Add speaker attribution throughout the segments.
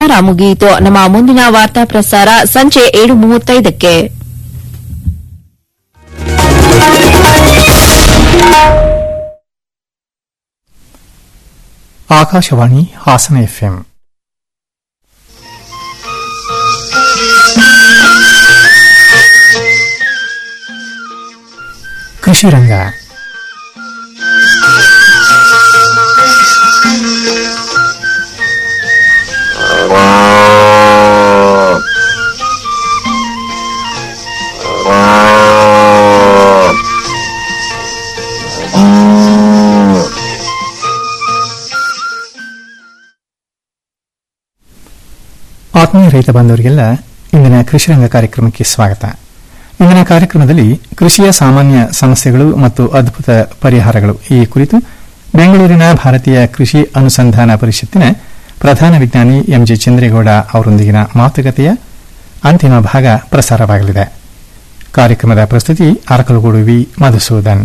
Speaker 1: ಪ್ರಸಾರ ಮುಗಿಯಿತು ನಮ್ಮ ಮುಂದಿನ ವಾರ್ತಾ ಪ್ರಸಾರ ಸಂಜೆ ಏಳು ಮೂವತ್ತೈದಕ್ಕೆ
Speaker 2: ಆಕಾಶವಾಣಿ ಹಾಸನ ಎಫ್ಎಂ ಕೃಷಿ ರಂಗ ಆತ್ಮೀಯ ರೈತ ಬಾಂಧವರಿಗೆಲ್ಲ ಇಂದಿನ ಕೃಷಿ ರಂಗ ಕಾರ್ಯಕ್ರಮಕ್ಕೆ ಸ್ವಾಗತ ಇಂದಿನ ಕಾರ್ಯಕ್ರಮದಲ್ಲಿ ಕೃಷಿಯ ಸಾಮಾನ್ಯ ಸಮಸ್ಯೆಗಳು ಮತ್ತು ಅದ್ಭುತ ಪರಿಹಾರಗಳು ಈ ಕುರಿತು ಬೆಂಗಳೂರಿನ ಭಾರತೀಯ ಕೃಷಿ ಅನುಸಂಧಾನ ಪರಿಷತ್ತಿನ ಪ್ರಧಾನ ವಿಜ್ಞಾನಿ ಎಂಜಿ ಚಂದ್ರೇಗೌಡ ಅವರೊಂದಿಗಿನ ಮಾತುಕತೆಯ ಅಂತಿಮ ಭಾಗ ಪ್ರಸಾರವಾಗಲಿದೆ ಕಾರ್ಯಕ್ರಮದ ಪ್ರಸ್ತುತಿ ಅರಕಲಗೂಡು ವಿ ಮಧುಸೂದನ್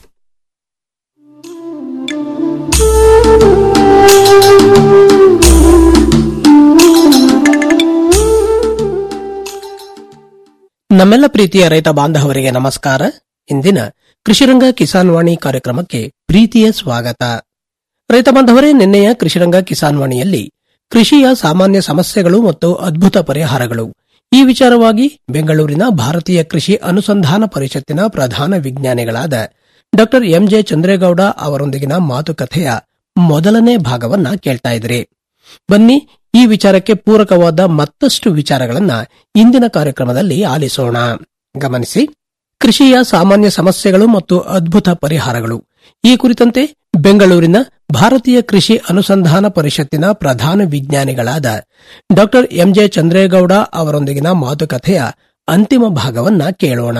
Speaker 3: ನಮ್ಮೆಲ್ಲ ಪ್ರೀತಿಯ ರೈತ ಬಾಂಧವರಿಗೆ ನಮಸ್ಕಾರ ಇಂದಿನ ಕೃಷಿರಂಗ ಕಿಸಾನ್ ವಾಣಿ ಕಾರ್ಯಕ್ರಮಕ್ಕೆ ಪ್ರೀತಿಯ ಸ್ವಾಗತ ರೈತ ಬಾಂಧವರೇ ನಿನ್ನೆಯ ಕೃಷಿರಂಗ ಕಿಸಾನ್ ವಾಣಿಯಲ್ಲಿ ಕೃಷಿಯ ಸಾಮಾನ್ಯ ಸಮಸ್ಯೆಗಳು ಮತ್ತು ಅದ್ಭುತ ಪರಿಹಾರಗಳು ಈ ವಿಚಾರವಾಗಿ ಬೆಂಗಳೂರಿನ ಭಾರತೀಯ ಕೃಷಿ ಅನುಸಂಧಾನ ಪರಿಷತ್ತಿನ ಪ್ರಧಾನ ವಿಜ್ಞಾನಿಗಳಾದ ಡಾ ಎಂಜೆ ಚಂದ್ರೇಗೌಡ ಅವರೊಂದಿಗಿನ ಮಾತುಕತೆಯ ಮೊದಲನೇ ಭಾಗವನ್ನ ಕೇಳ್ತಾ ಇದ್ರಿ ಬನ್ನಿ ಈ ವಿಚಾರಕ್ಕೆ ಪೂರಕವಾದ ಮತ್ತಷ್ಟು ವಿಚಾರಗಳನ್ನ ಇಂದಿನ ಕಾರ್ಯಕ್ರಮದಲ್ಲಿ ಆಲಿಸೋಣ ಗಮನಿಸಿ ಕೃಷಿಯ ಸಾಮಾನ್ಯ ಸಮಸ್ಯೆಗಳು ಮತ್ತು ಅದ್ಭುತ ಪರಿಹಾರಗಳು ಈ ಕುರಿತಂತೆ ಬೆಂಗಳೂರಿನ ಭಾರತೀಯ ಕೃಷಿ ಅನುಸಂಧಾನ ಪರಿಷತ್ತಿನ ಪ್ರಧಾನ ವಿಜ್ಞಾನಿಗಳಾದ ಡಾ ಎಂಜೆ ಚಂದ್ರೇಗೌಡ ಅವರೊಂದಿಗಿನ ಮಾತುಕತೆಯ ಅಂತಿಮ ಭಾಗವನ್ನ ಕೇಳೋಣ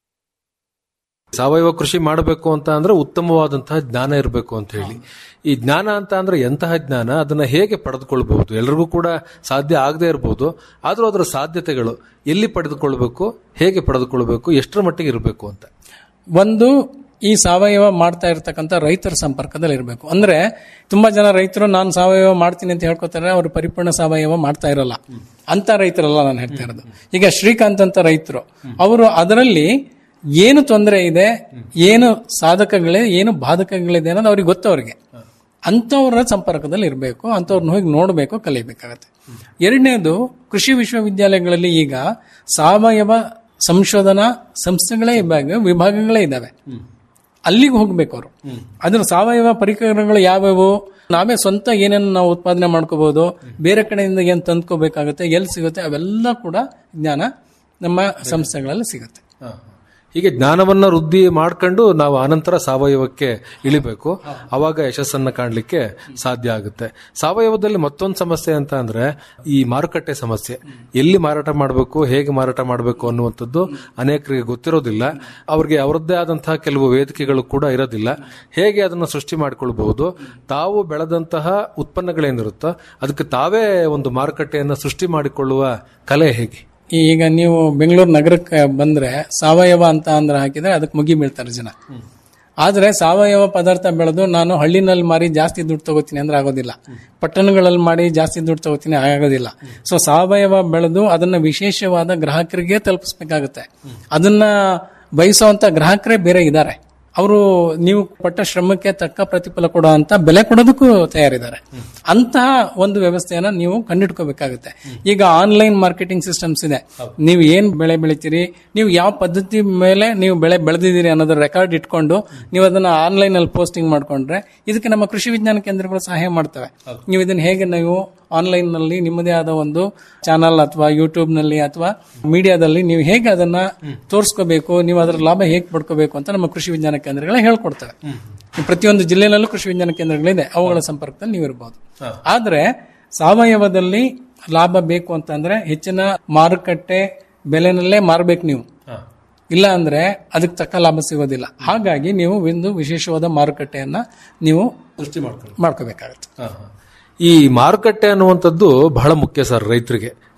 Speaker 4: ಸಾವಯವ ಕೃಷಿ ಮಾಡಬೇಕು ಅಂತ ಅಂದ್ರೆ ಉತ್ತಮವಾದಂತಹ ಜ್ಞಾನ ಇರಬೇಕು ಅಂತ ಹೇಳಿ ಈ ಜ್ಞಾನ ಅಂತ ಅಂದ್ರೆ ಎಂತಹ ಜ್ಞಾನ ಅದನ್ನ ಹೇಗೆ ಪಡೆದುಕೊಳ್ಬಹುದು ಎಲ್ರಿಗೂ ಕೂಡ ಸಾಧ್ಯ ಆಗದೆ ಇರಬಹುದು ಆದ್ರೂ ಅದರ ಸಾಧ್ಯತೆಗಳು ಎಲ್ಲಿ ಪಡೆದುಕೊಳ್ಬೇಕು ಹೇಗೆ ಪಡೆದುಕೊಳ್ಬೇಕು ಎಷ್ಟರ ಮಟ್ಟಿಗೆ ಇರಬೇಕು ಅಂತ
Speaker 5: ಒಂದು ಈ ಸಾವಯವ ಮಾಡ್ತಾ ಇರ್ತಕ್ಕಂಥ ರೈತರ ಸಂಪರ್ಕದಲ್ಲಿ ಇರಬೇಕು ಅಂದ್ರೆ ತುಂಬಾ ಜನ ರೈತರು ನಾನು ಸಾವಯವ ಮಾಡ್ತೀನಿ ಅಂತ ಹೇಳ್ಕೊತಾರೆ ಅವರು ಪರಿಪೂರ್ಣ ಸಾವಯವ ಮಾಡ್ತಾ ಇರಲ್ಲ ಅಂತ ರೈತರಲ್ಲ ನಾನು ಹೇಳ್ತಾ ಇರೋದು ಈಗ ಶ್ರೀಕಾಂತ್ ಅಂತ ರೈತರು ಅವರು ಅದರಲ್ಲಿ ಏನು ತೊಂದರೆ ಇದೆ ಏನು ಸಾಧಕಗಳಿದೆ ಏನು ಬಾಧಕಗಳಿದೆ ಅನ್ನೋದು ಅವ್ರಿಗೆ ಗೊತ್ತವ್ರಿಗೆ ಅಂಥವ್ರ ಸಂಪರ್ಕದಲ್ಲಿ ಇರಬೇಕು ಅಂಥವ್ರನ್ನ ಹೋಗಿ ನೋಡಬೇಕು ಕಲಿಬೇಕಾಗತ್ತೆ ಎರಡನೇದು ಕೃಷಿ ವಿಶ್ವವಿದ್ಯಾಲಯಗಳಲ್ಲಿ ಈಗ ಸಾವಯವ ಸಂಶೋಧನಾ ಸಂಸ್ಥೆಗಳೇ ಇವಾಗ ವಿಭಾಗಗಳೇ ಇದ್ದಾವೆ ಅಲ್ಲಿಗೆ ಹೋಗ್ಬೇಕು ಅವರು ಅದ್ರ ಸಾವಯವ ಪರಿಕರಗಳು ಯಾವ್ಯಾವು ನಾವೇ ಸ್ವಂತ ಏನೇನು ನಾವು ಉತ್ಪಾದನೆ ಮಾಡ್ಕೋಬಹುದು ಬೇರೆ ಕಡೆಯಿಂದ ಏನ್ ತಂದ್ಕೋಬೇಕಾಗತ್ತೆ ಎಲ್ಲಿ ಸಿಗುತ್ತೆ ಅವೆಲ್ಲ ಕೂಡ ಜ್ಞಾನ ನಮ್ಮ ಸಂಸ್ಥೆಗಳಲ್ಲಿ ಸಿಗುತ್ತೆ
Speaker 4: ಹೀಗೆ ಜ್ಞಾನವನ್ನ ವೃದ್ಧಿ ಮಾಡ್ಕೊಂಡು ನಾವು ಅನಂತರ ಸಾವಯವಕ್ಕೆ ಇಳಿಬೇಕು ಅವಾಗ ಯಶಸ್ಸನ್ನ ಕಾಣಲಿಕ್ಕೆ ಸಾಧ್ಯ ಆಗುತ್ತೆ ಸಾವಯವದಲ್ಲಿ ಮತ್ತೊಂದು ಸಮಸ್ಯೆ ಅಂತ ಅಂದ್ರೆ ಈ ಮಾರುಕಟ್ಟೆ ಸಮಸ್ಯೆ ಎಲ್ಲಿ ಮಾರಾಟ ಮಾಡಬೇಕು ಹೇಗೆ ಮಾರಾಟ ಮಾಡಬೇಕು ಅನ್ನುವಂಥದ್ದು ಅನೇಕರಿಗೆ ಗೊತ್ತಿರೋದಿಲ್ಲ ಅವ್ರಿಗೆ ಅವರದ್ದೇ ಆದಂತಹ ಕೆಲವು ವೇದಿಕೆಗಳು ಕೂಡ ಇರೋದಿಲ್ಲ ಹೇಗೆ ಅದನ್ನು ಸೃಷ್ಟಿ ಮಾಡಿಕೊಳ್ಬಹುದು ತಾವು ಬೆಳೆದಂತಹ ಉತ್ಪನ್ನಗಳೇನಿರುತ್ತೋ ಅದಕ್ಕೆ ತಾವೇ ಒಂದು ಮಾರುಕಟ್ಟೆಯನ್ನು ಸೃಷ್ಟಿ ಮಾಡಿಕೊಳ್ಳುವ ಕಲೆ ಹೇಗೆ
Speaker 5: ಈಗ ನೀವು ಬೆಂಗಳೂರು ನಗರಕ್ಕೆ ಬಂದ್ರೆ ಸಾವಯವ ಅಂತ ಅಂದ್ರೆ ಹಾಕಿದ್ರೆ ಅದಕ್ಕೆ ಮುಗಿ ಬೀಳ್ತಾರೆ ಜನ ಆದ್ರೆ ಸಾವಯವ ಪದಾರ್ಥ ಬೆಳೆದು ನಾನು ಹಳ್ಳಿನಲ್ಲಿ ಮಾರಿ ಜಾಸ್ತಿ ದುಡ್ಡು ತಗೋತೀನಿ ಅಂದ್ರೆ ಆಗೋದಿಲ್ಲ ಪಟ್ಟಣಗಳಲ್ಲಿ ಮಾಡಿ ಜಾಸ್ತಿ ದುಡ್ಡು ತಗೋತೀನಿ ಆಗೋದಿಲ್ಲ ಸೊ ಸಾವಯವ ಬೆಳೆದು ಅದನ್ನ ವಿಶೇಷವಾದ ಗ್ರಾಹಕರಿಗೆ ತಲುಪಿಸ್ಬೇಕಾಗುತ್ತೆ ಅದನ್ನ ಬಯಸುವಂತ ಗ್ರಾಹಕರೇ ಬೇರೆ ಇದ್ದಾರೆ ಅವರು ನೀವು ಪಟ್ಟ ಶ್ರಮಕ್ಕೆ ತಕ್ಕ ಪ್ರತಿಫಲ ಕೊಡೋ ಅಂತ ಬೆಲೆ ಕೊಡೋದಕ್ಕೂ ತಯಾರಿದ್ದಾರೆ ಅಂತಹ ಒಂದು ವ್ಯವಸ್ಥೆಯನ್ನ ನೀವು ಕಂಡಿಡ್ಕೋಬೇಕಾಗುತ್ತೆ ಈಗ ಆನ್ಲೈನ್ ಮಾರ್ಕೆಟಿಂಗ್ ಸಿಸ್ಟಮ್ಸ್ ಇದೆ ನೀವು ಏನ್ ಬೆಳೆ ಬೆಳಿತೀರಿ ನೀವು ಯಾವ ಪದ್ಧತಿ ಮೇಲೆ ನೀವು ಬೆಳೆ ಬೆಳೆದಿದ್ದೀರಿ ಅನ್ನೋದ್ರ ರೆಕಾರ್ಡ್ ಇಟ್ಕೊಂಡು ನೀವು ಅದನ್ನ ಆನ್ಲೈನ್ ಅಲ್ಲಿ ಪೋಸ್ಟಿಂಗ್ ಮಾಡ್ಕೊಂಡ್ರೆ ಇದಕ್ಕೆ ನಮ್ಮ ಕೃಷಿ ವಿಜ್ಞಾನ ಕೇಂದ್ರಗಳು ಸಹಾಯ ಮಾಡ್ತವೆ ನೀವು ಇದನ್ನ ಹೇಗೆ ನೀವು ಆನ್ಲೈನ್ ನಲ್ಲಿ ನಿಮ್ಮದೇ ಆದ ಒಂದು ಚಾನಲ್ ಅಥವಾ ಯೂಟ್ಯೂಬ್ ನಲ್ಲಿ ಅಥವಾ ಮೀಡಿಯಾದಲ್ಲಿ ನೀವು ಹೇಗೆ ಅದನ್ನ ತೋರಿಸ್ಕೋಬೇಕು ನೀವು ಅದರ ಲಾಭ ಹೇಗೆ ಪಡ್ಕೋಬೇಕು ಅಂತ ನಮ್ಮ ಕೃಷಿ ವಿಜ್ಞಾನ ಕೇಂದ್ರಗಳೇ ಹೇಳ್ಕೊಡ್ತವೆ ಪ್ರತಿಯೊಂದು ಜಿಲ್ಲೆನಲ್ಲೂ ಕೃಷಿ ವಿಜ್ಞಾನ ಕೇಂದ್ರಗಳಿದೆ ಅವುಗಳ ಸಂಪರ್ಕದಲ್ಲಿ ನೀವು ಇರಬಹುದು ಆದ್ರೆ ಸಾವಯವದಲ್ಲಿ ಲಾಭ ಬೇಕು ಅಂತಂದ್ರೆ ಹೆಚ್ಚಿನ ಮಾರುಕಟ್ಟೆ ಬೆಲೆನಲ್ಲೇ ಮಾರ್ಬೇಕು ನೀವು ಇಲ್ಲ ಅಂದ್ರೆ ಅದಕ್ಕೆ ತಕ್ಕ ಲಾಭ ಸಿಗೋದಿಲ್ಲ ಹಾಗಾಗಿ ನೀವು ಒಂದು ವಿಶೇಷವಾದ ಮಾರುಕಟ್ಟೆಯನ್ನ ನೀವು
Speaker 4: ಸೃಷ್ಟಿ ಮಾಡ್ಕೊಳ್ಳಿ
Speaker 5: ಮಾಡ್ಕೋಬೇಕಾಗುತ್ತೆ
Speaker 4: ಈ ಮಾರುಕಟ್ಟೆ ಅನ್ನುವಂಥದ್ದು ಬಹಳ ಮುಖ್ಯ ಸರ್ ರೈತರಿಗೆ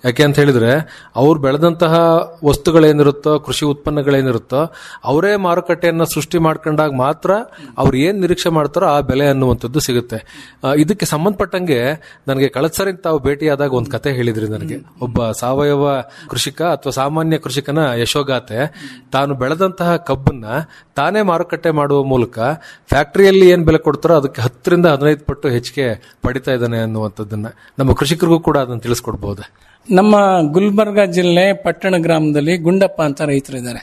Speaker 4: ಯಾಕೆ ಅಂತ ಹೇಳಿದ್ರೆ ಅವ್ರು ಬೆಳೆದಂತಹ ವಸ್ತುಗಳೇನಿರುತ್ತೋ ಕೃಷಿ ಉತ್ಪನ್ನಗಳೇನಿರುತ್ತೋ ಅವರೇ ಮಾರುಕಟ್ಟೆಯನ್ನ ಸೃಷ್ಟಿ ಮಾಡ್ಕೊಂಡಾಗ ಮಾತ್ರ ಅವ್ರು ಏನ್ ನಿರೀಕ್ಷೆ ಮಾಡ್ತಾರೋ ಆ ಬೆಲೆ ಅನ್ನುವಂಥದ್ದು ಸಿಗುತ್ತೆ ಆ, ಇದಕ್ಕೆ ಸಂಬಂಧಪಟ್ಟಂಗೆ ನನಗೆ ಕಳೆದ ಸರಿ ತಾವು ಭೇಟಿಯಾದಾಗ ಒಂದು ಕತೆ ಹೇಳಿದ್ರಿ ನನಗೆ ಒಬ್ಬ ಸಾವಯವ ಕೃಷಿಕ ಅಥವಾ ಸಾಮಾನ್ಯ ಕೃಷಿಕನ ಯಶೋಗಾಥೆ ತಾನು ಬೆಳೆದಂತಹ ಕಬ್ಬನ್ನ ತಾನೇ ಮಾರುಕಟ್ಟೆ ಮಾಡುವ ಮೂಲಕ ಫ್ಯಾಕ್ಟರಿಯಲ್ಲಿ ಏನ್ ಬೆಲೆ ಕೊಡ್ತಾರೋ ಅದಕ್ಕೆ ಹತ್ತರಿಂದ ಹದಿನೈದು ಪಟ್ಟು ಹೆಚ್ಚಿಗೆ ಪಡಿತಾ ಇದ್ದಾನೆ ಅನ್ನುವಂಥದ್ದನ್ನ ನಮ್ಮ ಕೃಷಿಕರಿಗೂ ಕೂಡ ಅದನ್ನು ತಿಳಿಸ್ಕೊಡ್ಬಹುದೇ
Speaker 5: ನಮ್ಮ ಗುಲ್ಬರ್ಗ ಜಿಲ್ಲೆ ಪಟ್ಟಣ ಗ್ರಾಮದಲ್ಲಿ ಗುಂಡಪ್ಪ ಅಂತ ರೈತರಿದ್ದಾರೆ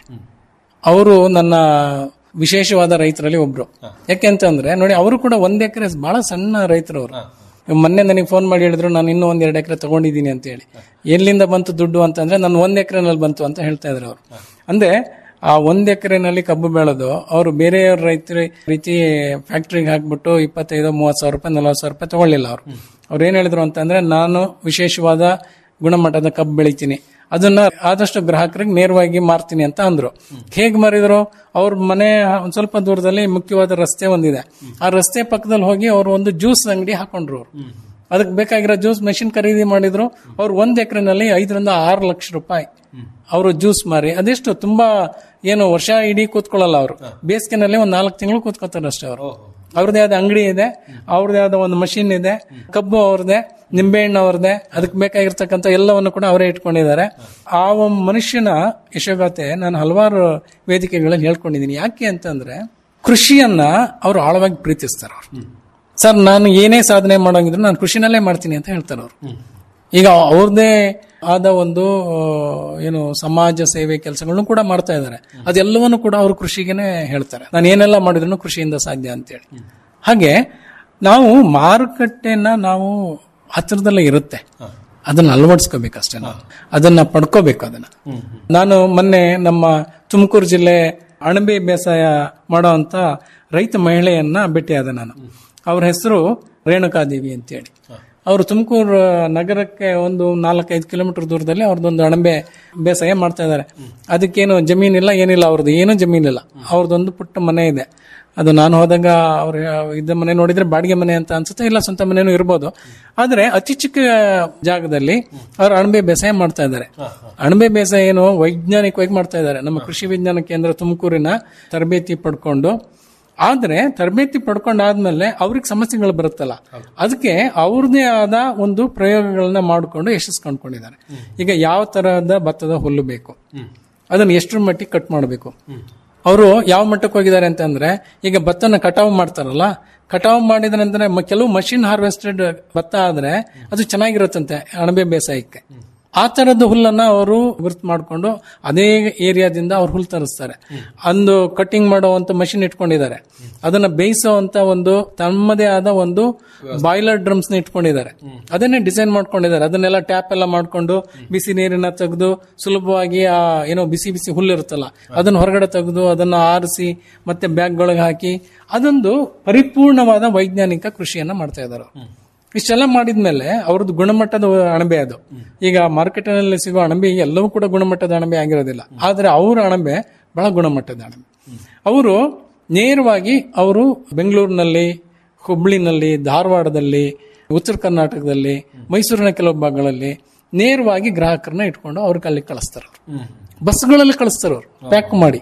Speaker 5: ಅವರು ನನ್ನ ವಿಶೇಷವಾದ ರೈತರಲ್ಲಿ ಒಬ್ರು ಯಾಕೆ ಅಂತಂದ್ರೆ ನೋಡಿ ಅವರು ಕೂಡ ಒಂದ್ ಎಕರೆ ಬಹಳ ಸಣ್ಣ ರೈತರು ಅವರು ಮೊನ್ನೆ ನನಗೆ ಫೋನ್ ಮಾಡಿ ಹೇಳಿದ್ರು ನಾನು ಇನ್ನೂ ಒಂದ್ ಎರಡು ಎಕರೆ ತಗೊಂಡಿದ್ದೀನಿ ಅಂತ ಹೇಳಿ ಎಲ್ಲಿಂದ ಬಂತು ದುಡ್ಡು ಅಂತಂದ್ರೆ ನಾನು ಒಂದ್ ಎಕರೆನಲ್ಲಿ ಬಂತು ಅಂತ ಹೇಳ್ತಾ ಇದ್ರು ಅವರು ಅಂದ್ರೆ ಆ ಒಂದ್ ಎಕರೆನಲ್ಲಿ ಕಬ್ಬು ಬೆಳೆದು ಅವರು ಬೇರೆಯವ್ರ ರೈತರ ರೀತಿ ಫ್ಯಾಕ್ಟ್ರಿಗೆ ಹಾಕ್ಬಿಟ್ಟು ಇಪ್ಪತ್ತೈದು ಮೂವತ್ತು ಸಾವಿರ ರೂಪಾಯಿ ನಲವತ್ತು ಸಾವಿರ ರೂಪಾಯಿ ತಗೊಳ್ಳಿಲ್ಲ ಅವರು ಅವ್ರು ಏನ್ ಹೇಳಿದ್ರು ಅಂತಂದ್ರೆ ನಾನು ವಿಶೇಷವಾದ ಗುಣಮಟ್ಟದ ಕಬ್ಬು ಬೆಳಿತೀನಿ ಅದನ್ನ ಆದಷ್ಟು ಗ್ರಾಹಕರಿಗೆ ನೇರವಾಗಿ ಮಾರ್ತೀನಿ ಅಂತ ಅಂದ್ರು ಹೇಗ್ ಮಾರಿದ್ರು ಅವ್ರ ಮನೆ ಒಂದ್ ಸ್ವಲ್ಪ ದೂರದಲ್ಲಿ ಮುಖ್ಯವಾದ ರಸ್ತೆ ಒಂದಿದೆ ಆ ರಸ್ತೆ ಪಕ್ಕದಲ್ಲಿ ಹೋಗಿ ಅವರು ಒಂದು ಜ್ಯೂಸ್ ಅಂಗಡಿ ಹಾಕೊಂಡ್ರು ಅವರು ಅದಕ್ಕೆ ಬೇಕಾಗಿರೋ ಜ್ಯೂಸ್ ಮೆಷಿನ್ ಖರೀದಿ ಮಾಡಿದ್ರು ಅವ್ರು ಒಂದ್ ಎಕರೆನಲ್ಲಿ ಐದರಿಂದ ಆರು ಲಕ್ಷ ರೂಪಾಯಿ ಅವರು ಜ್ಯೂಸ್ ಮಾರಿ ಅದೆಷ್ಟು ತುಂಬಾ ಏನು ವರ್ಷ ಇಡೀ ಕೂತ್ಕೊಳ್ಳಲ್ಲ ಅವರು ಬೇಸಿಗೆನಲ್ಲಿ ಒಂದ್ ನಾಲ್ಕು ತಿಂಗಳು ಕೂತ್ಕೋತಾರೆ ಅಷ್ಟೇ ಅವರು ಅವ್ರದೇ ಆದ ಅಂಗಡಿ ಇದೆ ಅವ್ರದೇ ಆದ ಒಂದು ಮಷಿನ್ ಇದೆ ಕಬ್ಬು ಅವ್ರದೇ ನಿಂಬೆಹಣ್ಣು ಅವ್ರದೇ ಅದಕ್ಕೆ ಬೇಕಾಗಿರ್ತಕ್ಕಂಥ ಎಲ್ಲವನ್ನು ಕೂಡ ಅವರೇ ಇಟ್ಕೊಂಡಿದ್ದಾರೆ ಆ ಒಬ್ಬ ಮನುಷ್ಯನ ಯಶೋಗಾಥೆ ನಾನು ಹಲವಾರು ವೇದಿಕೆಗಳಲ್ಲಿ ಹೇಳ್ಕೊಂಡಿದ್ದೀನಿ ಯಾಕೆ ಅಂತಂದ್ರೆ ಕೃಷಿಯನ್ನ ಅವರು ಆಳವಾಗಿ ಪ್ರೀತಿಸ್ತಾರೆ ಅವರು ಸರ್ ನಾನು ಏನೇ ಸಾಧನೆ ಮಾಡೋಂಗಿದ್ರು ನಾನು ಕೃಷಿನಲ್ಲೇ ಮಾಡ್ತೀನಿ ಅಂತ ಹೇಳ್ತಾರೆ ಅವರು ಈಗ ಅವ್ರದೇ ಆದ ಒಂದು ಆ, ಏನು ಸಮಾಜ ಸೇವೆ ಕೆಲಸಗಳನ್ನು ಕೂಡ ಮಾಡ್ತಾ ಇದ್ದಾರೆ ಅದೆಲ್ಲವನ್ನು ಕೂಡ ಅವರು ಕೃಷಿಗೆನೆ ಹೇಳ್ತಾರೆ ನಾನು ಏನೆಲ್ಲ ಮಾಡಿದ್ರು ಕೃಷಿಯಿಂದ ಸಾಧ್ಯ ಅಂತೇಳಿ ಹಾಗೆ ನಾವು ಮಾರುಕಟ್ಟೆನ ನಾವು ಹತ್ತಿರದಲ್ಲೇ ಇರುತ್ತೆ ಅದನ್ನ ಅಳವಡಿಸ್ಕೋಬೇಕಷ್ಟೇ ನಾವು ಅದನ್ನ ಪಡ್ಕೋಬೇಕು ಅದನ್ನ ನಾನು ಮೊನ್ನೆ ನಮ್ಮ ತುಮಕೂರು ಜಿಲ್ಲೆ ಅಣಬೆ ಬೇಸಾಯ ಮಾಡೋ ಅಂತ ರೈತ ಮಹಿಳೆಯನ್ನ ಭೇಟಿಯಾದೆ ನಾನು ಅವ್ರ ಹೆಸರು ರೇಣುಕಾದೇವಿ ಅಂತೇಳಿ ಅವರು ತುಮಕೂರು ನಗರಕ್ಕೆ ಒಂದು ನಾಲ್ಕೈದು ಕಿಲೋಮೀಟರ್ ದೂರದಲ್ಲಿ ಅವ್ರದ್ದೊಂದು ಅಣಬೆ ಬೇಸಾಯ ಮಾಡ್ತಾ ಇದ್ದಾರೆ ಅದಕ್ಕೇನು ಜಮೀನಿಲ್ಲ ಏನಿಲ್ಲ ಅವ್ರದ್ದು ಏನೂ ಜಮೀನಿಲ್ಲ ಅವ್ರದ್ದೊಂದು ಪುಟ್ಟ ಮನೆ ಇದೆ ಅದು ನಾನು ಹೋದಾಗ ಅವ್ರ ಇದ್ದ ಮನೆ ನೋಡಿದ್ರೆ ಬಾಡಿಗೆ ಮನೆ ಅಂತ ಅನ್ಸುತ್ತೆ ಇಲ್ಲ ಸ್ವಂತ ಮನೆನೂ ಇರ್ಬೋದು ಆದ್ರೆ ಅತಿ ಚಿಕ್ಕ ಜಾಗದಲ್ಲಿ ಅವ್ರು ಅಣಬೆ ಬೇಸಾಯ ಮಾಡ್ತಾ ಇದ್ದಾರೆ ಅಣಬೆ ಬೇಸಾಯ ಏನು ವೈಜ್ಞಾನಿಕವಾಗಿ ಮಾಡ್ತಾ ಇದ್ದಾರೆ ನಮ್ಮ ಕೃಷಿ ವಿಜ್ಞಾನ ಕೇಂದ್ರ ತುಮಕೂರಿನ ತರಬೇತಿ ಪಡ್ಕೊಂಡು ಆದ್ರೆ ತರಬೇತಿ ಪಡ್ಕೊಂಡಾದ್ಮೇಲೆ ಅವ್ರಿಗೆ ಸಮಸ್ಯೆಗಳು ಬರುತ್ತಲ್ಲ ಅದಕ್ಕೆ ಅವ್ರದೇ ಆದ ಒಂದು ಪ್ರಯೋಗಗಳನ್ನ ಮಾಡಿಕೊಂಡು ಯಶಸ್ಸು ಕಂಡ್ಕೊಂಡಿದ್ದಾರೆ ಈಗ ಯಾವ ತರಹದ ಭತ್ತದ ಹುಲ್ಲು ಬೇಕು ಅದನ್ನ ಎಷ್ಟರ ಮಟ್ಟಿಗೆ ಕಟ್ ಮಾಡಬೇಕು ಅವರು ಯಾವ ಮಟ್ಟಕ್ಕೆ ಹೋಗಿದ್ದಾರೆ ಅಂತಂದ್ರೆ ಈಗ ಭತ್ತನ ಕಟಾವು ಮಾಡ್ತಾರಲ್ಲ ಕಟಾವು ಮಾಡಿದ ನಂತರ ಮ- ಕೆಲವು ಮಷಿನ್ ಹಾರ್ವೆಸ್ಟೆಡ್ ಭತ್ತ ಆದ್ರೆ ಅದು ಚೆನ್ನಾಗಿರುತ್ತಂತೆ ಅಣಬೆ ಬೇಸಾಯಕ್ಕೆ ಆ ತರದ ಹುಲ್ಲನ್ನ ಅವರು ಗುರ್ತು ಮಾಡಿಕೊಂಡು ಅದೇ ಏರಿಯಾದಿಂದ ಅವ್ರು ಹುಲ್ ತರಿಸ್ತಾರೆ ಒಂದು ಕಟಿಂಗ್ ಮಾಡುವಂತ ಮಷಿನ್ ಇಟ್ಕೊಂಡಿದ್ದಾರೆ ಅದನ್ನ ಬೇಯಿಸುವಂತ ಒಂದು ತಮ್ಮದೇ ಆದ ಒಂದು ಬಾಯ್ಲರ್ ಡ್ರಮ್ಸ್ ನ ಇಟ್ಕೊಂಡಿದ್ದಾರೆ ಅದನ್ನೇ ಡಿಸೈನ್ ಮಾಡ್ಕೊಂಡಿದ್ದಾರೆ ಅದನ್ನೆಲ್ಲ ಟ್ಯಾಪ್ ಎಲ್ಲ ಮಾಡ್ಕೊಂಡು ಬಿಸಿ ನೀರನ್ನ ತೆಗೆದು ಸುಲಭವಾಗಿ ಆ ಏನೋ ಬಿಸಿ ಬಿಸಿ ಹುಲ್ಲು ಇರುತ್ತಲ್ಲ ಅದನ್ನ ಹೊರಗಡೆ ತೆಗೆದು ಅದನ್ನ ಆರಿಸಿ ಮತ್ತೆ ಬ್ಯಾಗ್ಗಳಿಗೆ ಹಾಕಿ ಅದೊಂದು ಪರಿಪೂರ್ಣವಾದ ವೈಜ್ಞಾನಿಕ ಕೃಷಿಯನ್ನ ಮಾಡ್ತಾ ಇದ್ದಾರೆ ಅವ್ರು. ಇಷ್ಟೆಲ್ಲ ಮಾಡಿದ್ಮೇಲೆ ಅವ್ರದ್ದು ಗುಣಮಟ್ಟದ ಅಣಬೆ ಅದು ಈಗ ಮಾರ್ಕೆಟ್ನಲ್ಲಿ ಸಿಗೋ ಅಣಬೆ ಎಲ್ಲವೂ ಕೂಡ ಗುಣಮಟ್ಟದ ಅಣಬೆ ಆಗಿರೋದಿಲ್ಲ ಆದ್ರೆ ಅವರ ಅಣಬೆ ಬಹಳ ಗುಣಮಟ್ಟದ ಅಣಬೆ ಅವರು ನೇರವಾಗಿ ಅವರು ಬೆಂಗಳೂರಿನಲ್ಲಿ ಹುಬ್ಳಿನಲ್ಲಿ ಧಾರವಾಡದಲ್ಲಿ ಉತ್ತರ ಕರ್ನಾಟಕದಲ್ಲಿ ಮೈಸೂರಿನ ಕೆಲವು ಭಾಗಗಳಲ್ಲಿ ನೇರವಾಗಿ ಗ್ರಾಹಕರನ್ನ ಇಟ್ಕೊಂಡು ಅವ್ರ ಅಲ್ಲಿ ಕಳಿಸ್ತಾರೆ ಅವ್ರು ಬಸ್ಗಳಲ್ಲಿ ಕಳಿಸ್ತಾರೆ ಅವ್ರು ಪ್ಯಾಕ್ ಮಾಡಿ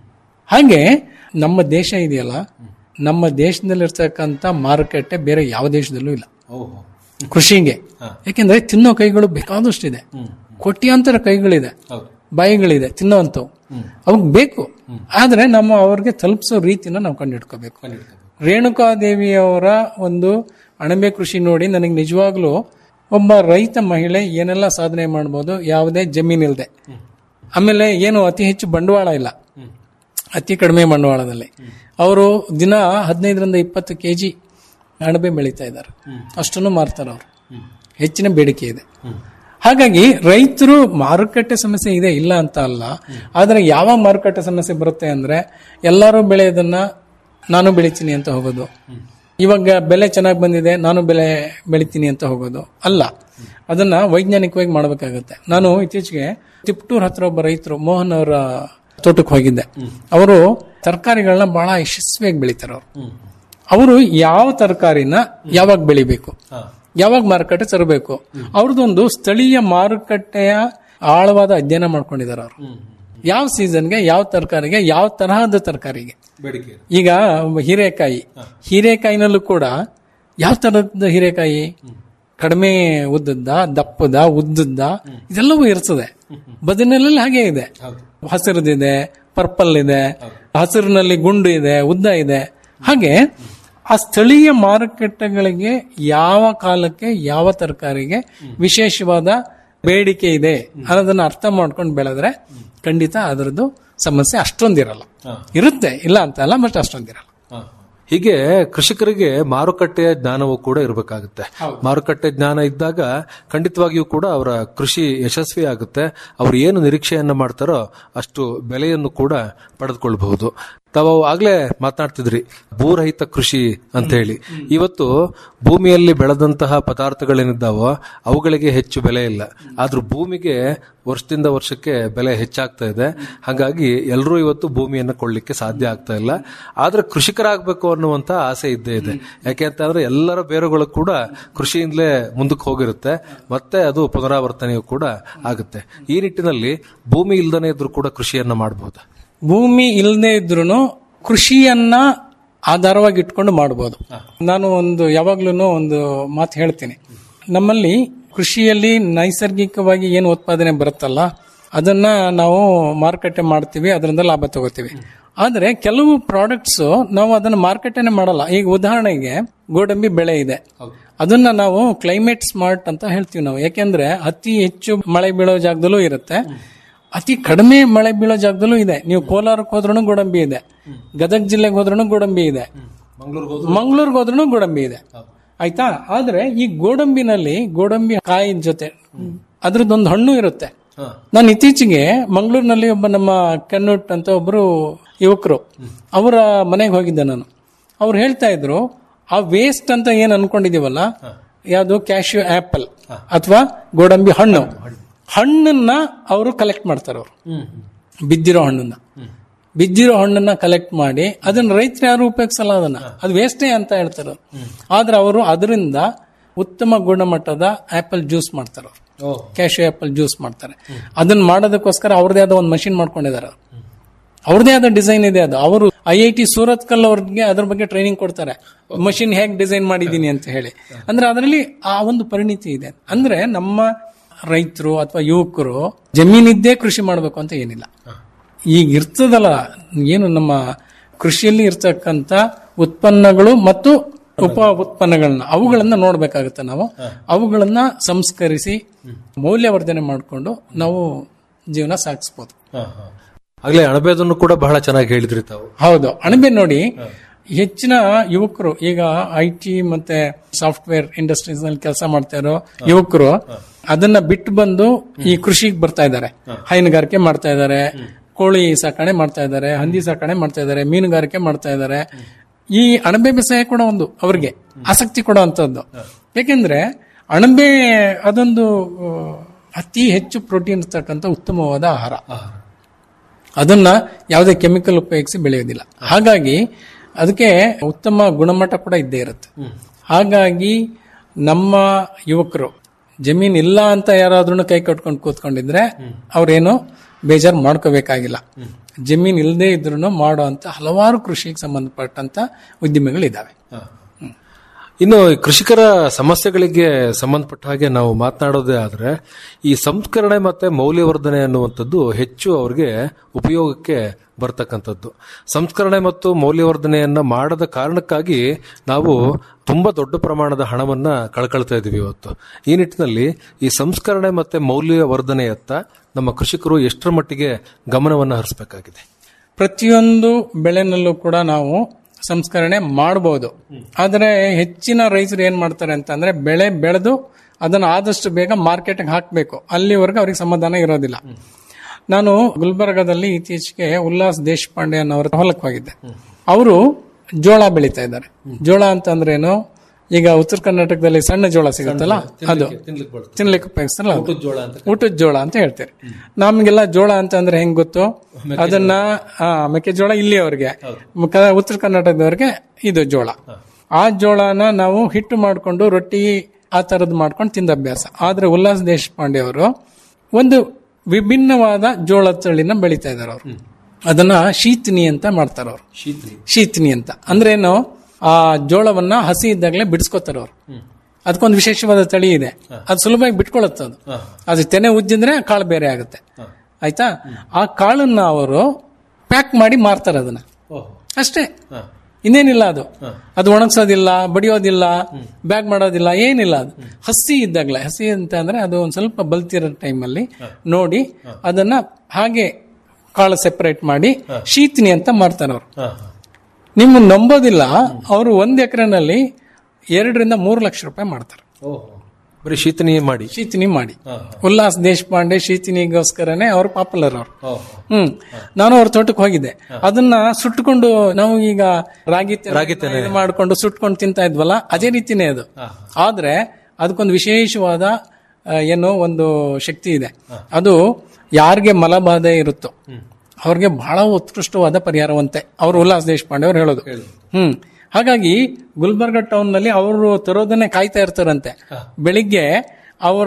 Speaker 5: ಹಾಗೆ ನಮ್ಮ ದೇಶ ಇದೆಯಲ್ಲ ನಮ್ಮ ದೇಶದಲ್ಲಿರ್ತಕ್ಕಂಥ ಮಾರುಕಟ್ಟೆ ಬೇರೆ ಯಾವ ದೇಶದಲ್ಲೂ ಇಲ್ಲ ಕೃಷಿಗೆ ಯಾಕೆಂದ್ರೆ ತಿನ್ನೋ ಕೈಗಳು ಬೇಕಾದಷ್ಟಿದೆ ಕೋಟ್ಯಾಂತರ ಕೈಗಳಿದೆ ಬಾಯಿಗಳಿದೆ ತಿನ್ನೋವಂಥವು ಅವಕ್ ಬೇಕು ಆದ್ರೆ ನಮ್ಮ ಅವ್ರಿಗೆ ತಲುಪಿಸೋ ರೀತಿನ ನಾವು ಕಂಡಿಡ್ಕೋಬೇಕು ರೇಣುಕಾದೇವಿಯವರ ಒಂದು ಅಣಬೆ ಕೃಷಿ ನೋಡಿ ನನಗೆ ನಿಜವಾಗ್ಲೂ ಒಬ್ಬ ರೈತ ಮಹಿಳೆ ಏನೆಲ್ಲ ಸಾಧನೆ ಮಾಡ್ಬೋದು ಯಾವುದೇ ಜಮೀನಿಲ್ದೆ ಆಮೇಲೆ ಏನು ಅತಿ ಹೆಚ್ಚು ಬಂಡವಾಳ ಇಲ್ಲ ಅತಿ ಕಡಿಮೆ ಬಂಡವಾಳದಲ್ಲಿ ಅವರು ದಿನ ಹದಿನೈದರಿಂದ ಇಪ್ಪತ್ತು ಕೆಜಿ ಅಣಬೆ ಬೆಳೀತಾ ಇದ್ದಾರೆ ಅಷ್ಟನ್ನು ಮಾರ್ತಾರೆ ಅವರು ಹೆಚ್ಚಿನ ಬೇಡಿಕೆ ಇದೆ ಹಾಗಾಗಿ ರೈತರು ಮಾರುಕಟ್ಟೆ ಸಮಸ್ಯೆ ಇದೆ ಇಲ್ಲ ಅಂತ ಅಲ್ಲ ಆದ್ರೆ ಯಾವ ಮಾರುಕಟ್ಟೆ ಸಮಸ್ಯೆ ಬರುತ್ತೆ ಅಂದ್ರೆ ಎಲ್ಲರೂ ಬೆಳೆಯೋದನ್ನ ನಾನು ಬೆಳಿತೀನಿ ಅಂತ ಹೋಗೋದು ಇವಾಗ ಬೆಲೆ ಚೆನ್ನಾಗಿ ಬಂದಿದೆ ನಾನು ಬೆಲೆ ಬೆಳಿತೀನಿ ಅಂತ ಹೋಗೋದು ಅಲ್ಲ ಅದನ್ನ ವೈಜ್ಞಾನಿಕವಾಗಿ ಮಾಡಬೇಕಾಗುತ್ತೆ ನಾನು ಇತ್ತೀಚೆಗೆ ತಿಪ್ಟೂರ್ ಹತ್ರ ಒಬ್ಬ ರೈತರು ಮೋಹನ್ ಅವರ ತೋಟಕ್ಕೆ ಹೋಗಿದ್ದೆ ಅವರು ತರಕಾರಿಗಳನ್ನ ಬಹಳ ಯಶಸ್ವಿಯಾಗಿ ಬೆಳಿತಾರೆ ಅವರು ಅವರು ಯಾವ ತರಕಾರಿನ ಯಾವಾಗ ಬೆಳಿಬೇಕು ಯಾವಾಗ ಮಾರುಕಟ್ಟೆ ತರಬೇಕು ಅವ್ರದ್ದೊಂದು ಸ್ಥಳೀಯ ಮಾರುಕಟ್ಟೆಯ ಆಳವಾದ ಅಧ್ಯಯನ ಮಾಡ್ಕೊಂಡಿದ್ದಾರೆ ಅವರು ಯಾವ ಸೀಸನ್ಗೆ ಯಾವ ತರಕಾರಿಗೆ ಯಾವ ತರಹದ ತರಕಾರಿಗೆ
Speaker 4: ಬೇಡಿಕೆ
Speaker 5: ಈಗ ಹೀರೆಕಾಯಿ ಹೀರೆಕಾಯಿನಲ್ಲೂ ಕೂಡ ಯಾವ ತರಹದ ಹೀರೆಕಾಯಿ ಕಡಿಮೆ ಉದ್ದದ್ದ ದಪ್ಪದ ಉದ್ದದ್ದ ಇದೆಲ್ಲವೂ ಇರ್ತದೆ ಬದನೆಲ್ಲ ಹಾಗೆ ಇದೆ ಹಸಿರದಿದೆ ಪರ್ಪಲ್ ಇದೆ ಹಸಿರಿನಲ್ಲಿ ಗುಂಡು ಇದೆ ಉದ್ದ ಇದೆ ಹಾಗೆ ಆ ಸ್ಥಳೀಯ ಮಾರುಕಟ್ಟೆಗಳಿಗೆ ಯಾವ ಕಾಲಕ್ಕೆ ಯಾವ ತರಕಾರಿಗೆ ವಿಶೇಷವಾದ ಬೇಡಿಕೆ ಇದೆ ಅನ್ನೋದನ್ನ ಅರ್ಥ ಮಾಡ್ಕೊಂಡು ಬೆಳೆದ್ರೆ ಖಂಡಿತ ಅದರದ್ದು ಸಮಸ್ಯೆ ಅಷ್ಟೊಂದಿರಲ್ಲ ಇರುತ್ತೆ ಇಲ್ಲ ಅಂತ ಅಲ್ಲ ಬಟ್ ಅಷ್ಟೊಂದಿರಲ್ಲ
Speaker 4: ಹೀಗೆ ಕೃಷಿಕರಿಗೆ ಮಾರುಕಟ್ಟೆಯ ಜ್ಞಾನವೂ ಕೂಡ ಇರಬೇಕಾಗುತ್ತೆ ಮಾರುಕಟ್ಟೆ ಜ್ಞಾನ ಇದ್ದಾಗ ಖಂಡಿತವಾಗಿಯೂ ಕೂಡ ಅವರ ಕೃಷಿ ಯಶಸ್ವಿ ಆಗುತ್ತೆ ಅವರು ಏನು ನಿರೀಕ್ಷೆಯನ್ನ ಮಾಡ್ತಾರೋ ಅಷ್ಟು ಬೆಲೆಯನ್ನು ಕೂಡ ಪಡೆದುಕೊಳ್ಬಹುದು ತಾವು ಆಗ್ಲೇ ಮಾತನಾಡ್ತಿದ್ರಿ ಭೂರಹಿತ ಕೃಷಿ ಅಂತ ಹೇಳಿ ಇವತ್ತು ಭೂಮಿಯಲ್ಲಿ ಬೆಳೆದಂತಹ ಪದಾರ್ಥಗಳೇನಿದ್ದಾವೋ ಅವುಗಳಿಗೆ ಹೆಚ್ಚು ಬೆಲೆ ಇಲ್ಲ ಆದ್ರೂ ಭೂಮಿಗೆ ವರ್ಷದಿಂದ ವರ್ಷಕ್ಕೆ ಬೆಲೆ ಹೆಚ್ಚಾಗ್ತಾ ಇದೆ ಹಾಗಾಗಿ ಎಲ್ಲರೂ ಇವತ್ತು ಭೂಮಿಯನ್ನು ಕೊಳ್ಳಿಕ್ಕೆ ಸಾಧ್ಯ ಆಗ್ತಾ ಇಲ್ಲ ಆದ್ರೆ ಕೃಷಿಕರಾಗಬೇಕು ಅನ್ನುವಂತ ಆಸೆ ಇದ್ದೇ ಇದೆ ಯಾಕೆ ಅಂತಂದ್ರೆ ಎಲ್ಲರ ಬೇರುಗಳು ಕೂಡ ಕೃಷಿಯಿಂದಲೇ ಮುಂದಕ್ಕೆ ಹೋಗಿರುತ್ತೆ ಮತ್ತೆ ಅದು ಪುನರಾವರ್ತನೆಯೂ ಕೂಡ ಆಗುತ್ತೆ ಈ ನಿಟ್ಟಿನಲ್ಲಿ ಭೂಮಿ ಇಲ್ದನೇ ಇದ್ರೂ ಕೂಡ ಕೃಷಿಯನ್ನ ಮಾಡಬಹುದು
Speaker 5: ಭೂಮಿ ಇಲ್ಲದೆ ಇದ್ರೂ ಕೃಷಿಯನ್ನ ಆಧಾರವಾಗಿ ಇಟ್ಕೊಂಡು ಮಾಡಬಹುದು ನಾನು ಒಂದು ಯಾವಾಗ್ಲೂ ಒಂದು ಮಾತು ಹೇಳ್ತೀನಿ ನಮ್ಮಲ್ಲಿ ಕೃಷಿಯಲ್ಲಿ ನೈಸರ್ಗಿಕವಾಗಿ ಏನು ಉತ್ಪಾದನೆ ಬರುತ್ತಲ್ಲ ಅದನ್ನ ನಾವು ಮಾರುಕಟ್ಟೆ ಮಾಡ್ತೀವಿ ಅದರಿಂದ ಲಾಭ ತಗೋತೀವಿ ಆದ್ರೆ ಕೆಲವು ಪ್ರಾಡಕ್ಟ್ಸ್ ನಾವು ಅದನ್ನ ಮಾರುಕಟ್ಟೆನೆ ಮಾಡಲ್ಲ ಈಗ ಉದಾಹರಣೆಗೆ ಗೋಡಂಬಿ ಬೆಳೆ ಇದೆ ಅದನ್ನ ನಾವು ಕ್ಲೈಮೇಟ್ ಸ್ಮಾರ್ಟ್ ಅಂತ ಹೇಳ್ತೀವಿ ನಾವು ಯಾಕೆಂದ್ರೆ ಅತಿ ಹೆಚ್ಚು ಮಳೆ ಬೀಳೋ ಜಾಗದಲ್ಲೂ ಇರುತ್ತೆ ಅತಿ ಕಡಿಮೆ ಮಳೆ ಬೀಳೋ ಜಾಗದಲ್ಲೂ ಇದೆ ನೀವು ಕೋಲಾರಕ್ಕೆ ಹೋದ್ರೂ ಗೋಡಂಬಿ ಇದೆ ಗದಗ ಜಿಲ್ಲೆಗೆ ಹೋದ್ರೂ ಗೋಡಂಬಿ ಇದೆ ಮಂಗಳೂರಿಗೆ ಹೋದ್ರೂ ಗೋಡಂಬಿ ಇದೆ ಆಯ್ತಾ ಆದ್ರೆ ಈ ಗೋಡಂಬಿನಲ್ಲಿ ಗೋಡಂಬಿ ಕಾಯಿನ ಜೊತೆ ಅದ್ರದ್ದೊಂದು ಹಣ್ಣು ಇರುತ್ತೆ ನಾನು ಇತ್ತೀಚೆಗೆ ಮಂಗಳೂರಿನಲ್ಲಿ ಒಬ್ಬ ನಮ್ಮ ಕನ್ನುಟ್ ಅಂತ ಒಬ್ರು ಯುವಕರು ಅವರ ಮನೆಗೆ ಹೋಗಿದ್ದೆ ನಾನು ಅವ್ರು ಹೇಳ್ತಾ ಇದ್ರು ಆ ವೇಸ್ಟ್ ಅಂತ ಏನ್ ಅನ್ಕೊಂಡಿದೀವಲ್ಲ ಯಾವುದು ಕ್ಯಾಶ್ಯೂ ಆಪಲ್ ಅಥವಾ ಗೋಡಂಬಿ ಹಣ್ಣು ಹಣ್ಣನ್ನ ಅವರು ಕಲೆಕ್ಟ್ ಮಾಡ್ತಾರೆ ಅವರು ಬಿದ್ದಿರೋ ಹಣ್ಣನ್ನ ಬಿದ್ದಿರೋ ಹಣ್ಣನ್ನ ಕಲೆಕ್ಟ್ ಮಾಡಿ ಅದನ್ನ ರೈತರು ಯಾರು ಉಪಯೋಗಿಸಲ್ಲ ಅದನ್ನ ಅದು ವೇಸ್ಟೇ ಅಂತ ಹೇಳ್ತಾರೆ ಅವ್ರು. ಆದ್ರೆ ಅವರು ಅದರಿಂದ ಉತ್ತಮ ಗುಣಮಟ್ಟದ ಆಪಲ್ ಜ್ಯೂಸ್ ಮಾಡ್ತಾರೆ ಅವರು ಕ್ಯಾಶ್ಯೂ ಆಪಲ್ ಜ್ಯೂಸ್ ಮಾಡ್ತಾರೆ ಅದನ್ನ ಮಾಡೋದಕ್ಕೋಸ್ಕರ ಅವ್ರದೇ ಆದ ಒಂದು ಮಷಿನ್ ಮಾಡ್ಕೊಂಡಿದ್ದಾರೆ ಅವ್ರು. ಅವ್ರದೇ ಆದ ಡಿಸೈನ್ ಇದೆ ಅದು ಅವರು ಐ ಐ ಟಿ ಸೂರತ್ ಕಲ್ ಅವ್ರಿಗೆ ಅದ್ರ ಬಗ್ಗೆ ಟ್ರೈನಿಂಗ್ ಕೊಡ್ತಾರೆ ಮಷಿನ್ ಹೇಗ್ ಡಿಸೈನ್ ಮಾಡಿದೀನಿ ಅಂತ ಹೇಳಿ ಅಂದ್ರೆ ಅದರಲ್ಲಿ ಆ ಒಂದು ಪರಿಣಿತಿ ಇದೆ ಅಂದ್ರೆ ನಮ್ಮ ರೈತರು ಅಥವಾ ಯುವಕರು ಜಮೀನಿದ್ದೇ ಕೃಷಿ ಮಾಡಬೇಕು ಅಂತ ಏನಿಲ್ಲ ಈಗ ಇರ್ತದಲ್ಲ ಏನು ನಮ್ಮ ಕೃಷಿಯಲ್ಲಿ ಇರ್ತಕ್ಕಂತ ಉತ್ಪನ್ನಗಳು ಮತ್ತು ಉಪ ಉತ್ಪನ್ನಗಳನ್ನ ಅವುಗಳನ್ನ ನೋಡ್ಬೇಕಾಗುತ್ತೆ ನಾವು ಅವುಗಳನ್ನ ಸಂಸ್ಕರಿಸಿ ಮೌಲ್ಯವರ್ಧನೆ ಮಾಡಿಕೊಂಡು ನಾವು ಜೀವನ ಸಾಗಿಸ್ಬೋದು
Speaker 4: ಆಗ್ಲೇ ಅಣಬೇದನ್ನು ಕೂಡ ಬಹಳ ಚೆನ್ನಾಗಿ ಹೇಳಿದ್ರಿ ತಾವು
Speaker 5: ಹೌದು ಅಣಬೆ ನೋಡಿ ಹೆಚ್ಚಿನ ಯುವಕರು ಈಗ ಐ ಟಿ ಮತ್ತೆ ಸಾಫ್ಟ್ವೇರ್ ಇಂಡಸ್ಟ್ರೀಸ್ ನಲ್ಲಿ ಕೆಲಸ ಮಾಡ್ತಾ ಇರೋ ಯುವಕರು ಅದನ್ನ ಬಿಟ್ಟು ಬಂದು ಈ ಕೃಷಿಗೆ ಬರ್ತಾ ಇದ್ದಾರೆ ಹೈನುಗಾರಿಕೆ ಮಾಡ್ತಾ ಇದ್ದಾರೆ ಕೋಳಿ ಸಾಕಣೆ ಮಾಡ್ತಾ ಇದ್ದಾರೆ ಹಂದಿ ಸಾಕಣೆ ಮಾಡ್ತಾ ಇದ್ದಾರೆ ಮೀನುಗಾರಿಕೆ ಮಾಡ್ತಾ ಇದ್ದಾರೆ ಈ ಅಣಬೆ ಬೇಸಾಯ ಕೂಡ ಒಂದು ಅವ್ರಿಗೆ ಆಸಕ್ತಿ ಕೊಡುವಂತದ್ದು ಯಾಕೆಂದ್ರೆ ಅಣಬೆ ಅದೊಂದು ಆ, ಅತಿ ಹೆಚ್ಚು ಪ್ರೋಟೀನ್ ಇರ್ತಕ್ಕಂಥ ಉತ್ತಮವಾದ ಆಹಾರ ಅದನ್ನ ಯಾವುದೇ ಕೆಮಿಕಲ್ ಉಪಯೋಗಿಸಿ ಬೆಳೆಯೋದಿಲ್ಲ ಹಾಗಾಗಿ ಅದಕ್ಕೆ ಉತ್ತಮ ಗುಣಮಟ್ಟ ಕೂಡ ಇದ್ದೇ ಇರುತ್ತೆ ಹಾಗಾಗಿ ನಮ್ಮ ಯುವಕರು ಜಮೀನ್ ಇಲ್ಲ ಅಂತ ಯಾರಾದ್ರೂ ಕೈ ಕಟ್ಕೊಂಡು ಕೂತ್ಕೊಂಡಿದ್ರೆ ಅವ್ರೇನು ಬೇಜಾರು ಮಾಡ್ಕೋಬೇಕಾಗಿಲ್ಲ ಜಮೀನ್ ಇಲ್ಲದೆ ಇದ್ರೂ ಮಾಡೋ ಅಂತ ಹಲವಾರು ಕೃಷಿಗೆ ಸಂಬಂಧಪಟ್ಟಂತ ಉದ್ದಿಮೆಗಳಿದಾವೆ
Speaker 4: ಇನ್ನು ಈ ಕೃಷಿಕರ ಸಮಸ್ಯೆಗಳಿಗೆ ಸಂಬಂಧಪಟ್ಟ ಹಾಗೆ ನಾವು ಮಾತನಾಡೋದೇ ಆದ್ರೆ ಈ ಸಂಸ್ಕರಣೆ ಮತ್ತೆ ಮೌಲ್ಯವರ್ಧನೆ ಅನ್ನುವಂಥದ್ದು ಹೆಚ್ಚು ಅವರಿಗೆ ಉಪಯೋಗಕ್ಕೆ ಬರ್ತಕ್ಕಂಥದ್ದು ಸಂಸ್ಕರಣೆ ಮತ್ತು ಮೌಲ್ಯವರ್ಧನೆಯನ್ನ ಮಾಡದ ಕಾರಣಕ್ಕಾಗಿ ನಾವು ತುಂಬಾ ದೊಡ್ಡ ಪ್ರಮಾಣದ ಹಣವನ್ನ ಕಳ್ಕೊಳ್ತಾ ಇದೀವಿ ಇವತ್ತು ಈ ನಿಟ್ಟಿನಲ್ಲಿ ಈ ಸಂಸ್ಕರಣೆ ಮತ್ತೆ ಮೌಲ್ಯವರ್ಧನೆಯತ್ತ ನಮ್ಮ ಕೃಷಿಕರು ಎಷ್ಟರ ಮಟ್ಟಿಗೆ ಗಮನವನ್ನು ಹರಿಸಬೇಕಾಗಿದೆ
Speaker 5: ಪ್ರತಿಯೊಂದು ಬೆಳೆನಲ್ಲೂ ಕೂಡ ನಾವು ಸಂಸ್ಕರಣೆ ಮಾಡಬಹುದು ಆದರೆ ಹೆಚ್ಚಿನ ರೈತರು ಏನ್ ಮಾಡ್ತಾರೆ ಅಂತಂದ್ರೆ ಬೆಳೆ ಬೆಳೆದು ಅದನ್ನ ಆದಷ್ಟು ಬೇಗ ಮಾರ್ಕೆಟ್ಗೆ ಹಾಕಬೇಕು ಅಲ್ಲಿವರೆಗೂ ಅವ್ರಿಗೆ ಸಮಾಧಾನ ಇರೋದಿಲ್ಲ ನಾನು ಗುಲ್ಬರ್ಗಾದಲ್ಲಿ ಇತ್ತೀಚೆಗೆ ಉಲ್ಲಾಸ್ ದೇಶಪಾಂಡೆ ಅನ್ನೋರ ಹೊಲಕ್ಕೆ ಹೋಗಿದ್ದೆ ಅವರು ಜೋಳ ಬೆಳೀತಾ ಇದ್ದಾರೆ ಜೋಳ ಅಂತಂದ್ರೇನು ಈಗ ಉತ್ತರ ಕರ್ನಾಟಕದಲ್ಲಿ ಸಣ್ಣ ಜೋಳ ಸಿಗುತ್ತಲ್ಲ ಅದು ತಿನ್ಲಿಕ್ಕೆ ಉಪಯೋಗಿಸ್ತಾರಲ್ಲ ಅದು. ಊಟದ ಜೋಳ ಅಂತ ಹೇಳ್ತಾರೆ ನಮ್ಗೆಲ್ಲ ಜೋಳ ಅಂತ ಅಂದ್ರೆ ಹೆಂಗ್ ಗೊತ್ತು ಅದನ್ನ ಆ, ಮೆಕ್ಕೆಜೋಳ ಇಲ್ಲಿ ಅವ್ರಿಗೆ ಮುಖ- ಉತ್ತರ ಕರ್ನಾಟಕದವ್ರಿಗೆ ಇದು ಜೋಳ ಆ ಜೋಳನ ನಾವು ಹಿಟ್ಟು ಮಾಡಿಕೊಂಡು ರೊಟ್ಟಿ ಆ ತರದ್ ಮಾಡ್ಕೊಂಡು ತಿಂದ ಅಭ್ಯಾಸ ಆದ್ರೆ ಉಲ್ಲಾಸ್ ದೇಶಪಾಂಡೆ ಅವರು ಒಂದು ವಿಭಿನ್ನವಾದ ಜೋಳದ ತಳಿನ ಬೆಳೀತಾ ಇದಾರೆ ಅವರು ಅದನ್ನ ಶೀತನಿ ಅಂತ ಮಾಡ್ತಾರೆ ಅವರು ಶೀತನಿ ಅಂತ ಅಂದ್ರೆ ಏನು ಆ ಜೋಳವನ್ನ ಹಸಿ ಇದ್ದಾಗಲೇ ಬಿಡಿಸ್ಕೋತಾರೆ ಅವರು ಅದಕ್ಕೊಂದು ವಿಶೇಷವಾದ ತಳಿ ಇದೆ ಅದು ಸುಲಭವಾಗಿ ಬಿಟ್ಕೊಳ್ಳುತ್ತೆ ಅದು ಅದು ತೆನೆ ಉಜ್ಜಿದ್ರೆ ಕಾಳು ಬೇರೆ ಆಗುತ್ತೆ ಆಯ್ತಾ ಆ ಕಾಳನ್ನ ಅವರು ಪ್ಯಾಕ್ ಮಾಡಿ ಮಾರ್ತಾರೆ ಅದನ್ನ ಅಷ್ಟೇ ಇನ್ನೇನಿಲ್ಲ ಅದು ಅದು ಒಣಗ್ಸೋದಿಲ್ಲ ಬಡಿಯೋದಿಲ್ಲ ಬ್ಯಾಗ್ ಮಾಡೋದಿಲ್ಲ ಏನಿಲ್ಲ ಅದು ಹಸಿ ಇದ್ದಾಗಲೇ ಹಸಿ ಅಂತ ಅಂದ್ರೆ ಅದು ಒಂದ್ ಸ್ವಲ್ಪ ಬಲ್ತಿರೋ ಟೈಮಲ್ಲಿ ನೋಡಿ ಅದನ್ನ ಹಾಗೆ ಕಾಳು ಸೆಪರೇಟ್ ಮಾಡಿ ಶೀತನಿ ಅಂತ ಮಾಡ್ತಾರೆ ಅವರು ನಿಮ್ಮ ನಂಬೋದಿಲ್ಲ ಅವರು ಒಂದ್ ಎಕರೆನಲ್ಲಿ ಎರಡರಿಂದ ಮೂರು ಲಕ್ಷ ರೂಪಾಯಿ ಮಾಡ್ತಾರೆ
Speaker 4: ಬರೀ ಶೀತನಿ ಮಾಡಿ
Speaker 5: ಶೀತನಿ ಮಾಡಿ ಉಲ್ಲಾಸ್ ದೇಶಪಾಂಡೆ ಶೀತನಿಗೋಸ್ಕರನೇ ಅವ್ರು ಪಾಪ್ಯುಲರ್ ಅವರು ಹ್ಮ್ ನಾನು ಅವ್ರ ತೋಟಕ್ಕೆ ಹೋಗಿದ್ದೆ ಅದನ್ನ ಸುಟ್ಕೊಂಡು ನಾವು ಈಗ ರಾಗಿ ತೆನೆ
Speaker 4: ರಾಗಿ ತೆನೆ.
Speaker 5: ಇದು ಮಾಡ್ಕೊಂಡು ಸುಟ್ಕೊಂಡು ತಿಂತಾ ಇದ್ವಲ್ಲ ಅದೇ ರೀತಿನೇ ಅದು ಆದ್ರೆ ಅದಕ್ಕೊಂದು ವಿಶೇಷವಾದ ಆ, ಏನೋ ಒಂದು ಶಕ್ತಿ ಇದೆ ಅದು ಯಾರಿಗೆ ಮಲಬಾಧೆ ಇರುತ್ತೋ ಅವ್ರಿಗೆ ಬಹಳ ಉತ್ಕೃಷ್ಟವಾದ ಪರಿಹಾರವಂತೆ ಅವರು ಉಲ್ಲಾಸ್ ದೇಶಪಾಂಡೆ ಅವ್ರು ಹೇಳೋದು ಹ್ಮ್ ಹಾಗಾಗಿ ಗುಲ್ಬರ್ಗ ಟೌನ್ ನಲ್ಲಿ ಅವರು ತರೋದನ್ನೇ ಕಾಯ್ತಾ ಇರ್ತಾರಂತೆ ಬೆಳಿಗ್ಗೆ ಅವರ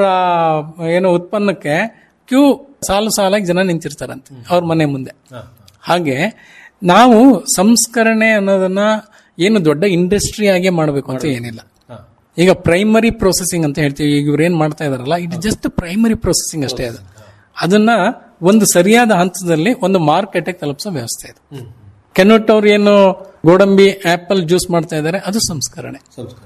Speaker 5: ಏನೋ ಉತ್ಪನ್ನಕ್ಕೆ ಕ್ಯೂ ಸಾಲು ಸಾಲಾಗಿ ಜನ ನಿಂತಿರ್ತಾರಂತೆ ಅವ್ರ ಮನೆ ಮುಂದೆ ಹಾಗೆ ನಾವು ಸಂಸ್ಕರಣೆ ಅನ್ನೋದನ್ನ ಏನು ದೊಡ್ಡ ಇಂಡಸ್ಟ್ರಿ ಆಗಿ ಮಾಡಬೇಕು ಅಂತ ಏನಿಲ್ಲ ಈಗ ಪ್ರೈಮರಿ ಪ್ರೊಸೆಸಿಂಗ್ ಅಂತ ಹೇಳ್ತೀವಿ ಈಗ ಇವ್ರು ಏನ್ ಮಾಡ್ತಾ ಇದಾರಲ್ಲ ಇಟ್ ಜಸ್ಟ್ ಪ್ರೈಮರಿ ಪ್ರೊಸೆಸಿಂಗ್ ಅಷ್ಟೇ ಅದು ಅದನ್ನ ಒಂದು ಸರಿಯಾದ ಹಂತದಲ್ಲಿ ಒಂದು ಮಾರ್ಕೆಟ್ ತಲುಪಿಸೋ ವ್ಯವಸ್ಥೆ ಇದೆ ಕೆನೊಟ್ ಅವ್ರು ಏನು ಗೋಡಂಬಿ ಆಪಲ್ ಜ್ಯೂಸ್ ಮಾಡ್ತಾ ಇದ್ದಾರೆ ಅದು ಸಂಸ್ಕರಣೆ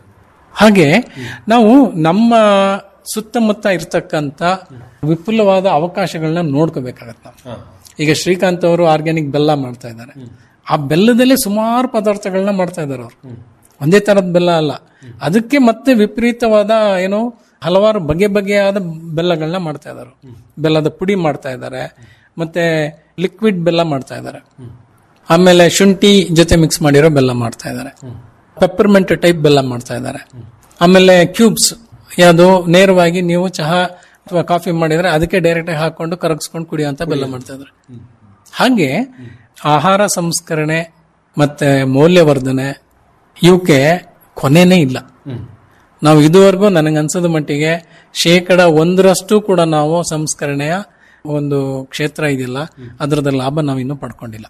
Speaker 5: ಹಾಗೆ ನಾವು ನಮ್ಮ ಸುತ್ತಮುತ್ತ ಇರ್ತಕ್ಕಂಥ ವಿಪುಲವಾದ ಅವಕಾಶಗಳನ್ನ ನೋಡ್ಕೋಬೇಕಾಗತ್ತೆ ನಾವು ಈಗ ಶ್ರೀಕಾಂತ್ ಅವರು ಆರ್ಗ್ಯಾನಿಕ್ ಬೆಲ್ಲ ಮಾಡ್ತಾ ಇದ್ದಾರೆ ಆ ಬೆಲ್ಲದಲ್ಲೇ ಸುಮಾರು ಪದಾರ್ಥಗಳನ್ನ ಮಾಡ್ತಾ ಇದ್ದಾರೆ ಅವರು ಒಂದೇ ತರದ ಬೆಲ್ಲ ಅಲ್ಲ ಅದಕ್ಕೆ ಮತ್ತೆ ವಿಪರೀತವಾದ ಏನು ಹಲವಾರು ಬಗೆ ಬಗೆಯಾದ ಬೆಲ್ಲಗಳನ್ನ ಮಾಡ್ತಾ ಇದ್ದಾರೆ ಬೆಲ್ಲದ ಪುಡಿ ಮಾಡ್ತಾ ಇದ್ದಾರೆ ಮತ್ತೆ ಲಿಕ್ವಿಡ್ ಬೆಲ್ಲ ಮಾಡ್ತಾ ಇದ್ದಾರೆ ಆಮೇಲೆ ಶುಂಠಿ ಜೊತೆ ಮಿಕ್ಸ್ ಮಾಡಿರೋ ಬೆಲ್ಲ ಮಾಡ್ತಾ ಇದ್ದಾರೆ ಪೆಪ್ಪರ್ಮೆಂಟ್ ಟೈಪ್ ಬೆಲ್ಲ ಮಾಡ್ತಾ ಇದ್ದಾರೆ ಆಮೇಲೆ ಕ್ಯೂಬ್ಸ್ ಯಾವುದು ನೇರವಾಗಿ ನೀವು ಚಹಾ ಅಥವಾ ಕಾಫಿ ಮಾಡಿದ್ರೆ ಅದಕ್ಕೆ ಡೈರೆಕ್ಟ್ ಆಗಿ ಹಾಕೊಂಡು ಕರಗಿಸ್ಕೊಂಡು ಕುಡಿಯುವಂತ ಬೆಲ್ಲ ಮಾಡ್ತಾ ಇದ್ದಾರೆ ಹಾಗೆ ಆಹಾರ ಸಂಸ್ಕರಣೆ ಮತ್ತೆ ಮೌಲ್ಯವರ್ಧನೆ ಇವಕ್ಕೆ ಕೊನೆನೇ ಇಲ್ಲ ನಾವು ಇದುವರೆಗೂ ನನಗನ್ಸದ ಮಟ್ಟಿಗೆ ಶೇಕಡ ಒಂದರಷ್ಟು ಕೂಡ ನಾವು ಸಂಸ್ಕರಣೆಯ ಒಂದು ಕ್ಷೇತ್ರ ಇದೆಯಲ್ಲ ಅದರದ ಲಾಭ ನಾವು ಇನ್ನೂ ಪಡ್ಕೊಂಡಿಲ್ಲ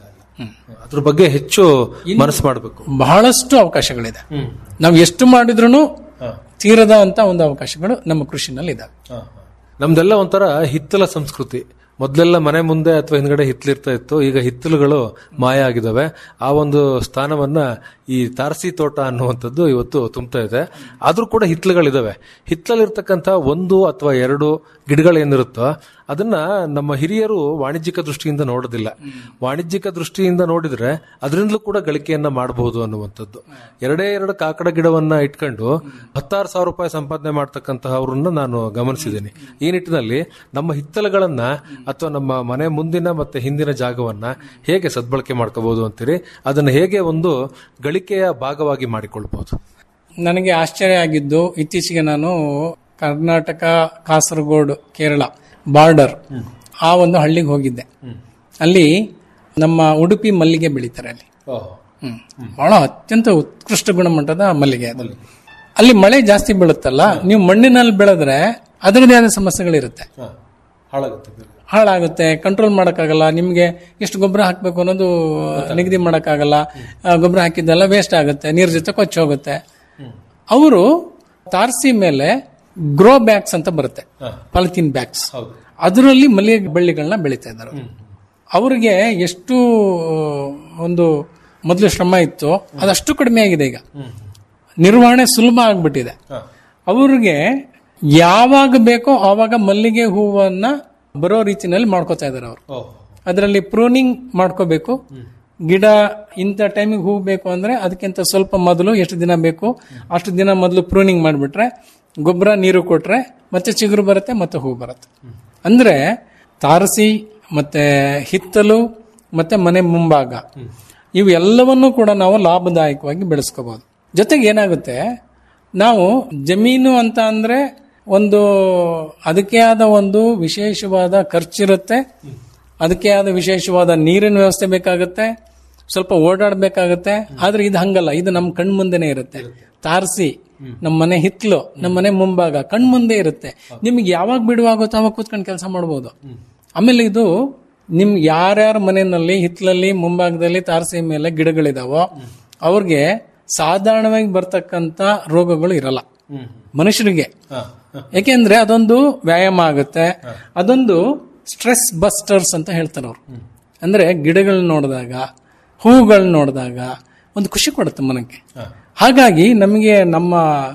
Speaker 4: ಅದ್ರ ಬಗ್ಗೆ ಹೆಚ್ಚು ಮನಸ್ಸು ಮಾಡಬೇಕು
Speaker 5: ಬಹಳಷ್ಟು ಅವಕಾಶಗಳಿದೆ ನಾವು ಎಷ್ಟು ಮಾಡಿದ್ರು ತೀರದ ಅಂತ ಒಂದು ಅವಕಾಶಗಳು ನಮ್ಮ ಕೃಷಿನಲ್ಲಿ ಇದಾವೆ
Speaker 4: ನಮ್ದೆಲ್ಲ ಒಂಥರ ಹಿತ್ತಲ ಸಂಸ್ಕೃತಿ ಮೊದಲೆಲ್ಲ ಮನೆ ಮುಂದೆ ಅಥವಾ ಹಿಂದ್ಗಡೆ ಹಿತ್ತಲಿರ್ತಾ ಇತ್ತು ಈಗ ಹಿತ್ತಲುಗಳು ಮಾಯ ಆಗಿದಾವೆ ಆ ಒಂದು ಸ್ಥಾನವನ್ನ ಈ ತಾರಸಿ ತೋಟ ಅನ್ನುವಂಥದ್ದು ಇವತ್ತು ತುಂಬ್ತಾ ಇದೆ ಆದ್ರೂ ಕೂಡ ಹಿತ್ತಲುಗಳಿದಾವೆ ಹಿತ್ತಲಿರ್ತಕ್ಕಂಥ ಒಂದು ಅಥವಾ ಎರಡು ಗಿಡಗಳೇನಿರುತ್ತೋ ಅದನ್ನ ನಮ್ಮ ಹಿರಿಯರು ವಾಣಿಜ್ಯಿಕ ದೃಷ್ಟಿಯಿಂದ ನೋಡೋದಿಲ್ಲ ವಾಣಿಜ್ಯಿಕ ದೃಷ್ಟಿಯಿಂದ ನೋಡಿದ್ರೆ ಅದರಿಂದಲೂ ಕೂಡ ಗಳಿಕೆಯನ್ನ ಮಾಡಬಹುದು ಅನ್ನುವಂಥದ್ದು ಎರಡೇ ಎರಡು ಕಾಕಡ ಗಿಡವನ್ನ ಇಟ್ಕೊಂಡು ಹತ್ತಾರು ಸಾವಿರ ರೂಪಾಯಿ ಸಂಪಾದನೆ ಮಾಡ್ತಕ್ಕಂತಹವ್ರನ್ನ ನಾನು ಗಮನಿಸಿದ್ದೀನಿ ಈ ನಿಟ್ಟಿನಲ್ಲಿ ನಮ್ಮ ಹಿತ್ತಲುಗಳನ್ನ ಅಥವಾ ನಮ್ಮ ಮನೆ ಮುಂದಿನ ಮತ್ತೆ ಹಿಂದಿನ ಜಾಗವನ್ನ ಹೇಗೆ ಸದ್ಬಳಕೆ ಮಾಡ್ಕೋಬಹುದು ಅಂತೀರಿ ಅದನ್ನ ಹೇಗೆ ಒಂದು ಗಳಿಕೆಯ ಭಾಗವಾಗಿ ಮಾಡಿಕೊಳ್ಬಹುದು
Speaker 5: ನನಗೆ ಆಶ್ಚರ್ಯ ಆಗಿದ್ದು ಇತ್ತೀಚೆಗೆ ನಾನು ಕರ್ನಾಟಕ ಕಾಸರಗೋಡು ಕೇರಳ ಬಾರ್ಡರ್ ಆ ಒಂದು ಹಳ್ಳಿಗೆ ಹೋಗಿದ್ದೆ ಅಲ್ಲಿ ನಮ್ಮ ಉಡುಪಿ ಮಲ್ಲಿಗೆ ಬೆಳೀತಾರೆ ಅಲ್ಲಿ ಹ್ಮ್. ಬಹಳ ಅತ್ಯಂತ ಉತ್ಕೃಷ್ಟ ಗುಣಮಟ್ಟದ ಮಲ್ಲಿಗೆ ಅದು ಅಲ್ಲಿ ಮಳೆ ಜಾಸ್ತಿ ಬೀಳುತ್ತಲ್ಲ ನೀವು ಮಣ್ಣಿನಲ್ಲಿ ಬೆಳೆದ್ರೆ ಅದರದೇ ಆದ ಸಮಸ್ಯೆಗಳಿರುತ್ತೆ ಹಾಳಾಗುತ್ತೆ ಕಂಟ್ರೋಲ್ ಮಾಡೋಕ್ಕಾಗಲ್ಲ ನಿಮಗೆ ಎಷ್ಟು ಗೊಬ್ಬರ ಹಾಕಬೇಕು ಅನ್ನೋದು ನಿಗದಿ ಮಾಡೋಕ್ಕಾಗಲ್ಲ ಆ, ಗೊಬ್ಬರ ಹಾಕಿದ್ದೆಲ್ಲ ವೇಸ್ಟ್ ಆಗುತ್ತೆ ನೀರ್ ಜೊತೆ ಕೊಚ್ಚಿ ಹೋಗುತ್ತೆ ಅವರು ತಾರಸಿ ಮೇಲೆ ಗ್ರೋ ಬ್ಯಾಗ್ಸ್ ಅಂತ ಬರುತ್ತೆ ಪಾಲಿಥೀನ್ ಬ್ಯಾಗ್ಸ್ ಅದರಲ್ಲಿ ಮಲ್ಲಿಗೆ ಬಳ್ಳಿಗಳನ್ನ ಬೆಳೀತಾ ಇದ್ದಾರೆ ಅವ್ರು. ಅವ್ರಿಗೆ ಎಷ್ಟು ಒಂದು ಮೊದಲು ಶ್ರಮ ಇತ್ತು ಅದಷ್ಟು ಕಡಿಮೆ ಆಗಿದೆ ಈಗ ನಿರ್ವಹಣೆ ಸುಲಭ ಆಗ್ಬಿಟ್ಟಿದೆ ಅವ್ರಿಗೆ ಯಾವಾಗ ಬೇಕೋ ಆವಾಗ ಮಲ್ಲಿಗೆ ಹೂವನ್ನ ಬರೋ ರೀತಿನಲ್ಲಿ ಮಾಡ್ಕೋತಾ ಇದಾರೆ ಅವರು ಅದರಲ್ಲಿ ಪ್ರೂನಿಂಗ್ ಮಾಡ್ಕೋಬೇಕು ಗಿಡ ಇಂಥ ಟೈಮಿಗೆ ಹೂ ಬೇಕು ಅಂದ್ರೆ ಅದಕ್ಕಿಂತ ಸ್ವಲ್ಪ ಮೊದಲು ಎಷ್ಟು ದಿನ ಬೇಕು ಅಷ್ಟು ದಿನ ಮೊದಲು ಪ್ರೂನಿಂಗ್ ಮಾಡಿಬಿಟ್ರೆ ಗೊಬ್ಬರ ನೀರು ಕೊಟ್ರೆ ಮತ್ತೆ ಚಿಗುರು ಬರುತ್ತೆ ಮತ್ತೆ ಹೂ ಬರುತ್ತೆ ಅಂದ್ರೆ ತಾರಸಿ ಮತ್ತೆ ಹಿತ್ತಲು ಮತ್ತೆ ಮನೆ ಮುಂಭಾಗ ಇವು ಎಲ್ಲವನ್ನೂ ಕೂಡ ನಾವು ಲಾಭದಾಯಕವಾಗಿ ಬೆಳೆಸ್ಕೋಬಹುದು ಜೊತೆಗೆ ಏನಾಗುತ್ತೆ ನಾವು ಜಮೀನು ಅಂತ ಅಂದ್ರೆ ಒಂದು ಅದಕ್ಕೆ ಆದ ಒಂದು ವಿಶೇಷವಾದ ಖರ್ಚಿರುತ್ತೆ ಅದಕ್ಕೆ ಆದ ವಿಶೇಷವಾದ ನೀರಿನ ವ್ಯವಸ್ಥೆ ಬೇಕಾಗುತ್ತೆ ಸ್ವಲ್ಪ ಓಡಾಡಬೇಕಾಗತ್ತೆ ಆದ್ರೆ ಇದು ಹಂಗಲ್ಲ ಇದು ನಮ್ಮ ಕಣ್ಮುಂದೆನೆ ಇರುತ್ತೆ ತಾರಸಿ ನಮ್ಮ ಮನೆ ಹಿತ್ಲು ನಮ್ಮ ಮನೆ ಮುಂಭಾಗ ಕಣ್ ಮುಂದೆ ಇರುತ್ತೆ ನಿಮ್ಗೆ ಯಾವಾಗ ಬಿಡುವಾಗುತ್ತೋ ಅವಾಗ ಕೂತ್ಕೊಂಡು ಕೆಲಸ ಮಾಡ್ಬೋದು ಆಮೇಲೆ ಇದು ನಿಮ್ಗೆ ಯಾರ್ಯಾರ ಮನೆಯಲ್ಲಿ ಹಿತ್ಲಲ್ಲಿ ಮುಂಭಾಗದಲ್ಲಿ ತಾರಸಿ ಮೇಲೆ ಗಿಡಗಳಿದಾವೋ ಅವ್ರಿಗೆ ಸಾಧಾರಣವಾಗಿ ಬರ್ತಕ್ಕಂತ ರೋಗಗಳು ಇರಲ್ಲ ಮನುಷ್ಯರಿಗೆ ಯಾಕೆಂದ್ರೆ ಅದೊಂದು ವ್ಯಾಯಾಮ ಆಗುತ್ತೆ ಅದೊಂದು ಸ್ಟ್ರೆಸ್ ಬಸ್ಟರ್ಸ್ ಅಂತ ಹೇಳ್ತಾರೆ ಅವರು ಅಂದ್ರೆ ಗಿಡಗಳನ್ನ ನೋಡಿದಾಗ ಹೂಗಳನ್ನ ನೋಡಿದಾಗ ಒಂದು ಖುಷಿ ಕೊಡುತ್ತೆ ಮನಕ್ಕೆ ಹಾಗಾಗಿ ನಮಗೆ ನಮ್ಮ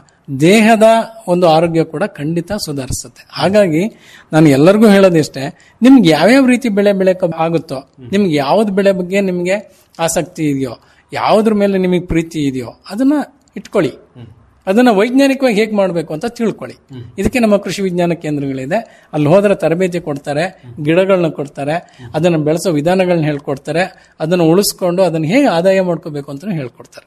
Speaker 5: ದೇಹದ ಒಂದು ಆರೋಗ್ಯ ಕೂಡ ಖಂಡಿತ ಸುಧಾರಿಸುತ್ತೆ ಹಾಗಾಗಿ ನಾನು ಎಲ್ಲರಿಗೂ ಹೇಳೋದಿಷ್ಟೇ ನಿಮ್ಗೆ ಯಾವ್ಯಾವ ರೀತಿ ಬೆಳೆ ಬೆಳೆಕ ಆಗುತ್ತೋ ನಿಮ್ಗೆ ಯಾವ್ದು ಬೆಳೆ ಬಗ್ಗೆ ನಿಮ್ಗೆ ಆಸಕ್ತಿ ಇದೆಯೋ ಯಾವ್ದ್ರ ಮೇಲೆ ನಿಮಗೆ ಪ್ರೀತಿ ಇದೆಯೋ ಅದನ್ನ ಇಟ್ಕೊಳ್ಳಿ ಅದನ್ನ ವೈಜ್ಞಾನಿಕವಾಗಿ ಹೇಗೆ ಮಾಡಬೇಕು ಅಂತ ತಿಳ್ಕೊಳ್ಳಿ ಇದಕ್ಕೆ ನಮ್ಮ ಕೃಷಿ ವಿಜ್ಞಾನ ಕೇಂದ್ರಗಳಿದೆ ಅಲ್ಲಿ ಹೋದ್ರೆ ತರಬೇತಿ ಕೊಡ್ತಾರೆ ಗಿಡಗಳನ್ನ ಕೊಡ್ತಾರೆ ಅದನ್ನ ಬೆಳೆಸೋ ವಿಧಾನಗಳನ್ನ ಹೇಳ್ಕೊಡ್ತಾರೆ ಅದನ್ನ ಉಳಿಸ್ಕೊಂಡು ಅದನ್ನ ಹೇಗೆ ಆದಾಯ ಮಾಡ್ಕೋಬೇಕು ಅಂತ ಹೇಳ್ಕೊಡ್ತಾರೆ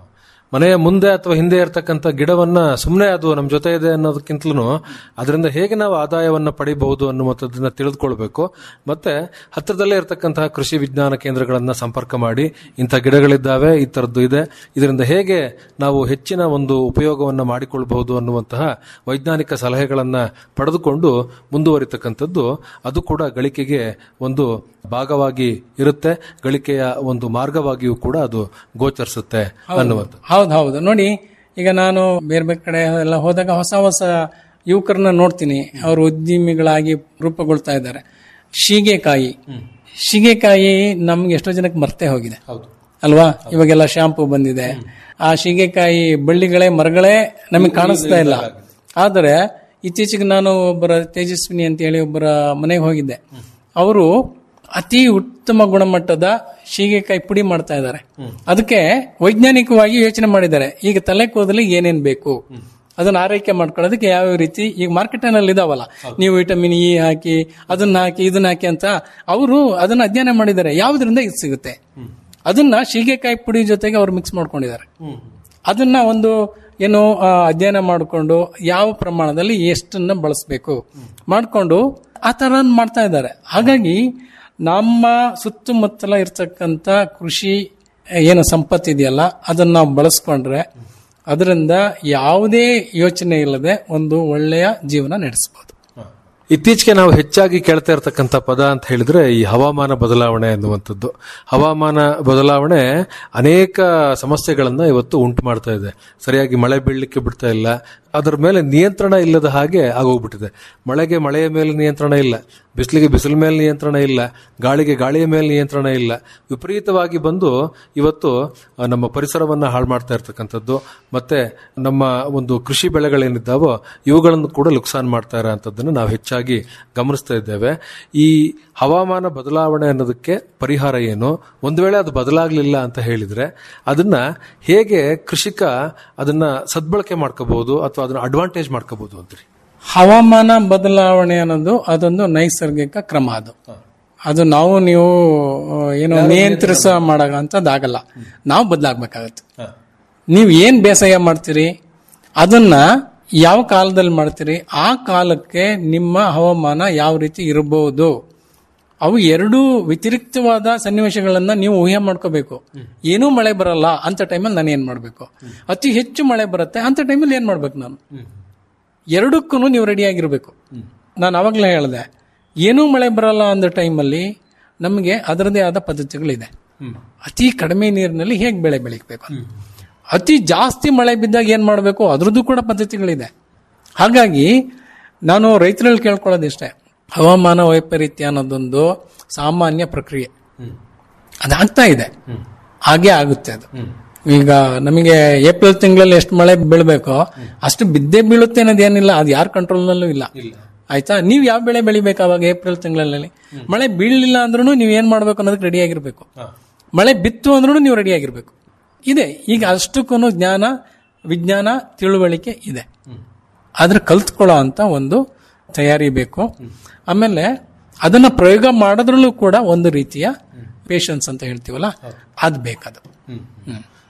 Speaker 4: ಮನೆಯ ಮುಂದೆ ಅಥವಾ ಹಿಂದೆ ಇರತಕ್ಕಂತ ಗಿಡವನ್ನ ಸುಮ್ಮನೆ ಅದು ನಮ್ಮ ಜೊತೆ ಇದೆ ಅನ್ನೋದಕ್ಕಿಂತಲೂ ಅದರಿಂದ ಹೇಗೆ ನಾವು ಆದಾಯವನ್ನ ಪಡಿಬಹುದು ಅನ್ನುವಂಥದ್ದನ್ನ ತಿಳಿದುಕೊಳ್ಬೇಕು ಮತ್ತೆ ಹತ್ತಿರದಲ್ಲೇ ಇರತಕ್ಕಂತಹ ಕೃಷಿ ವಿಜ್ಞಾನ ಕೇಂದ್ರಗಳನ್ನ ಸಂಪರ್ಕ ಮಾಡಿ ಇಂಥ ಗಿಡಗಳಿದ್ದಾವೆ ಈ ತರದ್ದು ಇದೆ ಇದರಿಂದ ಹೇಗೆ ನಾವು ಹೆಚ್ಚಿನ ಒಂದು ಉಪಯೋಗವನ್ನ ಮಾಡಿಕೊಳ್ಬಹುದು ಅನ್ನುವಂತಹ ವೈಜ್ಞಾನಿಕ ಸಲಹೆಗಳನ್ನ ಪಡೆದುಕೊಂಡು ಮುಂದುವರಿತಕ್ಕಂಥದ್ದು ಅದು ಕೂಡ ಗಳಿಕೆಗೆ ಒಂದು ಭಾಗವಾಗಿ ಇರುತ್ತೆ ಗಳಿಕೆಯ ಒಂದು ಮಾರ್ಗವಾಗಿಯೂ ಕೂಡ ಅದು ಗೋಚರಿಸುತ್ತೆ ಅನ್ನುವಂಥದ್ದು
Speaker 5: ಹೌದು ಹೌದು ನೋಡಿ ಈಗ ನಾನು ಬೇರೆ ಬೇರೆ ಕಡೆ ಎಲ್ಲ ಹೋದಾಗ ಹೊಸ ಹೊಸ ಯುವಕರನ್ನ ನೋಡ್ತೀನಿ ಅವರು ಉದ್ಯಮಿಗಳಾಗಿ ರೂಪುಗೊಳ್ತಾ ಇದ್ದಾರೆ ಶೀಗೆಕಾಯಿ ಶೀಗೆಕಾಯಿ ನಮ್ಗೆ ಎಷ್ಟೋ ಜನಕ್ಕೆ ಮರ್ತೇ ಹೋಗಿದೆ ಅಲ್ವಾ ಇವಾಗೆಲ್ಲ ಶಾಂಪೂ ಬಂದಿದೆ ಆ ಶೀಗೆಕಾಯಿ ಬಳ್ಳಿಗಳೇ ಮರಗಳೇ ನಮಗೆ ಕಾಣಿಸ್ತಾ ಇಲ್ಲ ಆದರೆ ಇತ್ತೀಚೆಗೆ ನಾನು ಒಬ್ಬರ ತೇಜಸ್ವಿನಿ ಅಂತ ಹೇಳಿ ಒಬ್ಬರ ಮನೆಗೆ ಹೋಗಿದ್ದೆ ಅವರು ಅತಿ ಉತ್ತಮ ಗುಣಮಟ್ಟದ ಶೀಗೆಕಾಯಿ ಪುಡಿ ಮಾಡ್ತಾ ಇದ್ದಾರೆ ಅದಕ್ಕೆ ವೈಜ್ಞಾನಿಕವಾಗಿ ಯೋಚನೆ ಮಾಡಿದ್ದಾರೆ ಈಗ ತಲೆ ಕೂದಲಿ ಏನೇನ್ ಬೇಕು ಅದನ್ನ ಆರೈಕೆ ಮಾಡ್ಕೊಳ್ಳೋದಕ್ಕೆ ಯಾವ ರೀತಿ ಈಗ ಮಾರ್ಕೆಟ್ ನಲ್ಲಿ ಇದಾವಲ್ಲ ನೀವು ವಿಟಮಿನ್ ಇ ಹಾಕಿ ಅದನ್ನ ಹಾಕಿ ಇದನ್ನ ಹಾಕಿ ಅಂತ ಅವರು ಅದನ್ನ ಅಧ್ಯಯನ ಮಾಡಿದ್ದಾರೆ ಯಾವ್ದ್ರಿಂದ ಇದು ಸಿಗುತ್ತೆ ಅದನ್ನ ಶೀಗೆಕಾಯಿ ಪುಡಿ ಜೊತೆಗೆ ಅವ್ರು ಮಿಕ್ಸ್ ಮಾಡ್ಕೊಂಡಿದ್ದಾರೆ ಅದನ್ನ ಒಂದು ಏನು ಆ, ಅಧ್ಯಯನ ಮಾಡಿಕೊಂಡು ಯಾವ ಪ್ರಮಾಣದಲ್ಲಿ ಎಷ್ಟನ್ನ ಬಳಸಬೇಕು ಮಾಡಿಕೊಂಡು ಆ ತರ ಮಾಡ್ತಾ ಇದ್ದಾರೆ ಹಾಗಾಗಿ ನಮ್ಮ ಸುತ್ತಮುತ್ತಲ ಇರ್ತಕ್ಕಂಥ ಕೃಷಿ ಏನು ಸಂಪತ್ತಿದೆಯಲ್ಲ ಅದನ್ನ ನಾವು ಬಳಸ್ಕೊಂಡ್ರೆ ಅದರಿಂದ ಯಾವುದೇ ಯೋಚನೆ ಇಲ್ಲದೆ ಒಂದು ಒಳ್ಳೆಯ ಜೀವನ ನಡೆಸಬಹುದು
Speaker 4: ಇತ್ತೀಚೆಗೆ ನಾವು ಹೆಚ್ಚಾಗಿ ಕೇಳ್ತಾ ಇರತಕ್ಕಂಥ ಪದ ಅಂತ ಹೇಳಿದ್ರೆ ಈ ಹವಾಮಾನ ಬದಲಾವಣೆ ಅನ್ನುವಂಥದ್ದು ಹವಾಮಾನ ಬದಲಾವಣೆ ಅನೇಕ ಸಮಸ್ಯೆಗಳನ್ನ ಇವತ್ತು ಉಂಟು ಮಾಡ್ತಾ ಇದೆ ಸರಿಯಾಗಿ ಮಳೆ ಬೀಳಲಿಕ್ಕೆ ಬಿಡ್ತಾ ಇಲ್ಲ ಅದರ ಮೇಲೆ ನಿಯಂತ್ರಣ ಇಲ್ಲದ ಹಾಗೆ ಆಗೋಗ್ಬಿಟ್ಟಿದೆ ಮಳೆಗೆ ಮಳೆಯ ಮೇಲೆ ನಿಯಂತ್ರಣ ಇಲ್ಲ ಬಿಸಿಲಿಗೆ ಬಿಸಿಲ ಮೇಲೆ ನಿಯಂತ್ರಣ ಇಲ್ಲ ಗಾಳಿಗೆ ಗಾಳಿಯ ಮೇಲೆ ನಿಯಂತ್ರಣ ಇಲ್ಲ ವಿಪರೀತವಾಗಿ ಬಂದು ಇವತ್ತು ಆ, ನಮ್ಮ ಪರಿಸರವನ್ನ ಹಾಳು ಮಾಡ್ತಾ ಇರ್ತಕ್ಕಂಥದ್ದು ಮತ್ತೆ ನಮ್ಮ ಒಂದು ಕೃಷಿ ಬೆಳೆಗಳೇನಿದ್ದಾವೋ ಇವುಗಳನ್ನು ಕೂಡ ಲುಕ್ಸಾನ್ ಮಾಡ್ತಾ ಇರೋಂಥದ್ದನ್ನು ನಾವು ಹೆಚ್ಚಾಗಿ ಗಮನಿಸ್ತಾ ಇದ್ದೇವೆ ಈ ಹವಾಮಾನ ಬದಲಾವಣೆ ಅನ್ನೋದಕ್ಕೆ ಪರಿಹಾರ ಏನು ಒಂದು ವೇಳೆ ಅದು ಬದಲಾಗ್ಲಿಲ್ಲ ಅಂತ ಹೇಳಿದ್ರೆ ಅದನ್ನ ಹೇಗೆ ಕೃಷಿಕ ಅದನ್ನ ಸದ್ಬಳಕೆ ಮಾಡ್ಕೋಬಹುದು ಅಥವಾ ಅದನ್ನ ಅಡ್ವಾಂಟೇಜ್ ಮಾಡ್ಕೋಬಹುದು ಅಂತ್ರಿ
Speaker 5: ಹವಾಮಾನ ಬದಲಾವಣೆ ಅನ್ನೋದು ಅದೊಂದು ನೈಸರ್ಗಿಕ ಕ್ರಮ ಅದು ಅದು ನಾವು ನೀವು ಆ, ಏನು ನಿಯಂತ್ರಿಸ ಮಾಡಂತದ್ದಾಗಲ್ಲ ನಾವು ಬದಲಾಗಬೇಕಾಗತ್ತೆ ನೀವು ಏನ್ ಬೇಸಾಯ ಮಾಡ್ತೀರಿ ಅದನ್ನ ಯಾವ ಕಾಲದಲ್ಲಿ ಮಾಡ್ತೀರಿ ಆ ಕಾಲಕ್ಕೆ ನಿಮ್ಮ ಹವಾಮಾನ ಯಾವ ರೀತಿ ಇರಬಹುದು ಅವು ಎರಡು ವ್ಯತಿರಿಕ್ತವಾದ ಸನ್ನಿವೇಶಗಳನ್ನ ನೀವು ಊಹೆ ಮಾಡ್ಕೋಬೇಕು ಏನೂ ಮಳೆ ಬರಲ್ಲ ಅಂತ ಟೈಮಲ್ಲಿ ನಾನು ಏನ್ ಮಾಡ್ಬೇಕು ಅತಿ ಹೆಚ್ಚು ಮಳೆ ಬರುತ್ತೆ ಅಂತ ಟೈಮಲ್ಲಿ ಏನ್ ಮಾಡ್ಬೇಕು ನಾನು ಎರಡಕ್ಕೂ ನೀವು ರೆಡಿ ಆಗಿರ್ಬೇಕು ನಾನು ಅವಾಗಲೇ ಹೇಳಿದೆ ಏನೂ ಮಳೆ ಬರಲ್ಲ ಅಂದ ಟೈಮಲ್ಲಿ ನಮಗೆ ಅದರದೇ ಆದ ಪದ್ಧತಿಗಳಿದೆ ಅತಿ ಕಡಿಮೆ ನೀರಿನಲ್ಲಿ ಹೇಗೆ ಬೆಳೆ ಬೆಳಿಬೇಕು ಅಂತ. ಅತಿ ಜಾಸ್ತಿ ಮಳೆ ಬಿದ್ದಾಗ ಏನ್ ಮಾಡಬೇಕು ಅದ್ರದ್ದು ಕೂಡ ಪದ್ಧತಿಗಳಿದೆ ಹಾಗಾಗಿ ನಾನು ರೈತರಲ್ಲಿ ಕೇಳ್ಕೊಳ್ಳೋದಿಷ್ಟೇ ಹವಾಮಾನ ವೈಪರೀತ್ಯ ಅನ್ನೋದೊಂದು ಸಾಮಾನ್ಯ ಪ್ರಕ್ರಿಯೆ ಅದಾಗ್ತಾ ಇದೆ ಹಾಗೆ ಆಗುತ್ತೆ ಅದು ಈಗ ನಮಗೆ ಏಪ್ರಿಲ್ ತಿಂಗಳಲ್ಲಿ ಎಷ್ಟು ಮಳೆ ಬೀಳ್ಬೇಕೋ ಅಷ್ಟು ಬಿದ್ದೇ ಬೀಳುತ್ತೆ ಅನ್ನೋದೇನಿಲ್ಲ ಅದು ಯಾರ ಕಂಟ್ರೋಲ್ನಲ್ಲೂ ಇಲ್ಲ ಆಯ್ತಾ ನೀವು ಯಾವ ಬೆಳೆ ಬೆಳಿಬೇಕು ಅವಾಗ ಏಪ್ರಿಲ್ ತಿಂಗಳಲ್ಲಿ ಮಳೆ ಬೀಳಲಿಲ್ಲ ಅಂದ್ರೂ ನೀವು ಏನ್ ಮಾಡ್ಬೇಕು ಅನ್ನೋದಕ್ಕೆ ರೆಡಿ ಆಗಿರ್ಬೇಕು ಮಳೆ ಬಿತ್ತು ಅಂದ್ರೂ ನೀವು ರೆಡಿ ಆಗಿರ್ಬೇಕು ಇದೆ ಈಗ ಅಷ್ಟಕ್ಕೂ ಜ್ಞಾನ ವಿಜ್ಞಾನ ತಿಳುವಳಿಕೆ ಇದೆ ಆದ್ರೆ ಕಲ್ತ್ಕೊಳ್ಳೋ ಅಂತ ಒಂದು ತಯಾರಿ ಬೇಕು ಆಮೇಲೆ ಅದನ್ನ ಪ್ರಯೋಗ ಮಾಡೋದ್ರಲ್ಲೂ ಕೂಡ ಒಂದು ರೀತಿಯ ಪೇಷನ್ಸ್ ಅಂತ ಹೇಳ್ತೀವಲ್ಲ ಅದ್ ಬೇಕದು ಹ್ಮ್.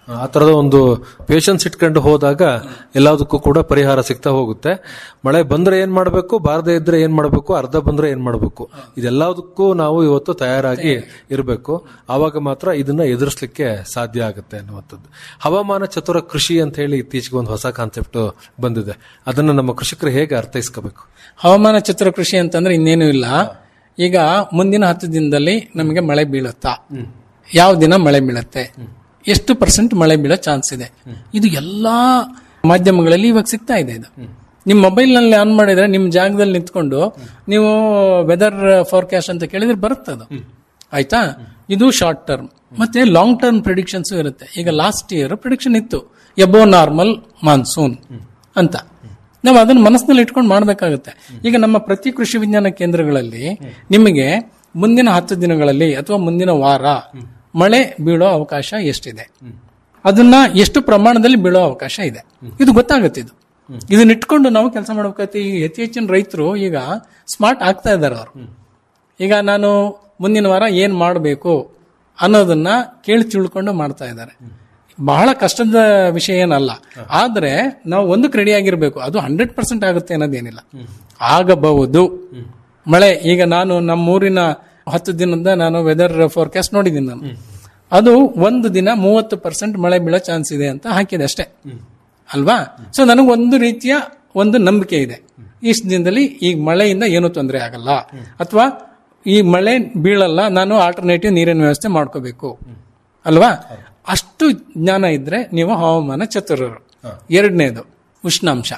Speaker 4: ಆ ತರದ ಒಂದು ಪೇಷನ್ಸ್ ಇಟ್ಕೊಂಡು ಹೋದಾಗ ಎಲ್ಲದಕ್ಕೂ ಕೂಡ ಪರಿಹಾರ ಸಿಗ್ತಾ ಹೋಗುತ್ತೆ ಮಳೆ ಬಂದ್ರೆ ಏನ್ ಮಾಡಬೇಕು ಬಾರದೇ ಇದ್ರೆ ಏನ್ ಮಾಡಬೇಕು ಅರ್ಧ ಬಂದ್ರೆ ಏನ್ ಮಾಡಬೇಕು ಇದೆಲ್ಲದಕ್ಕೂ ನಾವು ಇವತ್ತು ತಯಾರಾಗಿ ಇರಬೇಕು ಆವಾಗ ಮಾತ್ರ ಇದನ್ನ ಎದುರಿಸಲಿಕ್ಕೆ ಸಾಧ್ಯ ಆಗುತ್ತೆ ಅನ್ನುವಂಥದ್ದು ಹವಾಮಾನ ಚತುರ ಕೃಷಿ ಅಂತ ಹೇಳಿ ಇತ್ತೀಚೆಗೆ ಒಂದು ಹೊಸ ಕಾನ್ಸೆಪ್ಟ್ ಬಂದಿದೆ ಅದನ್ನ ನಮ್ಮ ಕೃಷಿಕರು ಹೇಗೆ ಅರ್ಥೈಸ್ಕೋಬೇಕು
Speaker 5: ಹವಾಮಾನ ಚಿತ್ರ ಕೃಷಿ ಅಂತಂದ್ರೆ ಇನ್ನೇನು ಇಲ್ಲ ಈಗ ಮುಂದಿನ ಹತ್ತು ದಿನದಲ್ಲಿ ನಮಗೆ ಮಳೆ ಬೀಳುತ್ತಾ ಯಾವ ದಿನ ಮಳೆ ಬೀಳುತ್ತೆ ಎಷ್ಟು ಪರ್ಸೆಂಟ್ ಮಳೆ ಬೀಳೋ ಚಾನ್ಸ್ ಇದೆ ಇದು ಎಲ್ಲಾ ಮಾಧ್ಯಮಗಳಲ್ಲಿ ಇವಾಗ ಸಿಗ್ತಾ ಇದೆ ಇದು ನಿಮ್ ಮೊಬೈಲ್ ನಲ್ಲಿ ಆನ್ ಮಾಡಿದ್ರೆ ನಿಮ್ ಜಾಗದಲ್ಲಿ ನಿಂತ್ಕೊಂಡು ನೀವು ವೆದರ್ ಫೋರ್ಕಾಸ್ಟ್ ಅಂತ ಕೇಳಿದ್ರೆ ಬರುತ್ತೆ ಅದು ಆಯ್ತಾ ಇದು ಶಾರ್ಟ್ ಟರ್ಮ್ ಮತ್ತೆ ಲಾಂಗ್ ಟರ್ಮ್ ಪ್ರಿಡಿಕ್ಷನ್ಸ್ ಇರುತ್ತೆ ಈಗ ಲಾಸ್ಟ್ ಇಯರ್ ಪ್ರಿಡಿಕ್ಷನ್ ಇತ್ತು ಎಬೋ ನಾರ್ಮಲ್ ಮಾನ್ಸೂನ್ ಅಂತ ನಾವು ಅದನ್ನ ಮನಸ್ಸಿನಲ್ಲಿ ಇಟ್ಕೊಂಡು ಮಾಡಬೇಕಾಗುತ್ತೆ ಈಗ ನಮ್ಮ ಪ್ರತಿ ಕೃಷಿ ವಿಜ್ಞಾನ ಕೇಂದ್ರಗಳಲ್ಲಿ ನಿಮಗೆ ಮುಂದಿನ ಹತ್ತು ದಿನಗಳಲ್ಲಿ ಅಥವಾ ಮುಂದಿನ ವಾರ ಮಳೆ ಬೀಳೋ ಅವಕಾಶ ಎಷ್ಟಿದೆ ಅದನ್ನ ಎಷ್ಟು ಪ್ರಮಾಣದಲ್ಲಿ ಬೀಳೋ ಅವಕಾಶ ಇದೆ ಇದು ಗೊತ್ತಾಗುತ್ತೆ ಇದು ಇದನ್ನ ಇಟ್ಕೊಂಡು ನಾವು ಕೆಲಸ ಮಾಡ್ಬೇಕಾಗುತ್ತೆ ಈಗ ಹೆಚ್ಚು ಹೆಚ್ಚಿನ ರೈತರು ಈಗ ಸ್ಮಾರ್ಟ್ ಆಗ್ತಾ ಇದ್ದಾರೆ ಅವರು ಈಗ ನಾನು ಮುಂದಿನ ವಾರ ಏನ್ ಮಾಡಬೇಕು ಅನ್ನೋದನ್ನ ಕೇಳಿ ತಿಳ್ಕೊಂಡು ಮಾಡ್ತಾ ಇದ್ದಾರೆ ಬಹಳ ಕಷ್ಟದ ವಿಷಯ ಏನಲ್ಲ ಆದ್ರೆ ನಾವು ಒಂದಕ್ಕೆ ರೆಡಿ ಆಗಿರ್ಬೇಕು ಅದು ಹಂಡ್ರೆಡ್ ಪರ್ಸೆಂಟ್ ಆಗುತ್ತೆ ಅನ್ನೋದೇನಿಲ್ಲ ಆಗಬಹುದು ಮಳೆ ಈಗ ನಾನು ನಮ್ಮೂರಿನ ಹತ್ತು ದಿನದ ನಾನು ವೆದರ್ ಫೋರ್ಕಾಸ್ಟ್ ನೋಡಿದ್ದೀನಿ ನಾನು ಅದು ಒಂದು ದಿನ ಮೂವತ್ತು ಪರ್ಸೆಂಟ್ ಮಳೆ ಬೀಳೋ ಚಾನ್ಸ್ ಇದೆ ಅಂತ ಹಾಕಿದೆ ಅಷ್ಟೇ ಅಲ್ವಾ ಸೊ ನನಗೆ ಒಂದು ರೀತಿಯ ಒಂದು ನಂಬಿಕೆ ಇದೆ ಇಷ್ಟು ದಿನದಲ್ಲಿ ಈ ಮಳೆಯಿಂದ ಏನೂ ತೊಂದರೆ ಆಗಲ್ಲ ಅಥವಾ ಈ ಮಳೆ ಬೀಳಲ್ಲ ನಾನು ಆಲ್ಟರ್ನೇಟಿವ್ ನೀರಿನ ವ್ಯವಸ್ಥೆ ಮಾಡ್ಕೋಬೇಕು ಅಲ್ವಾ ಅಷ್ಟು ಜ್ಞಾನ ಇದ್ರೆ ನೀವು ಹವಾಮಾನ ಚತುರರು ಎರಡನೇದು ಉಷ್ಣಾಂಶ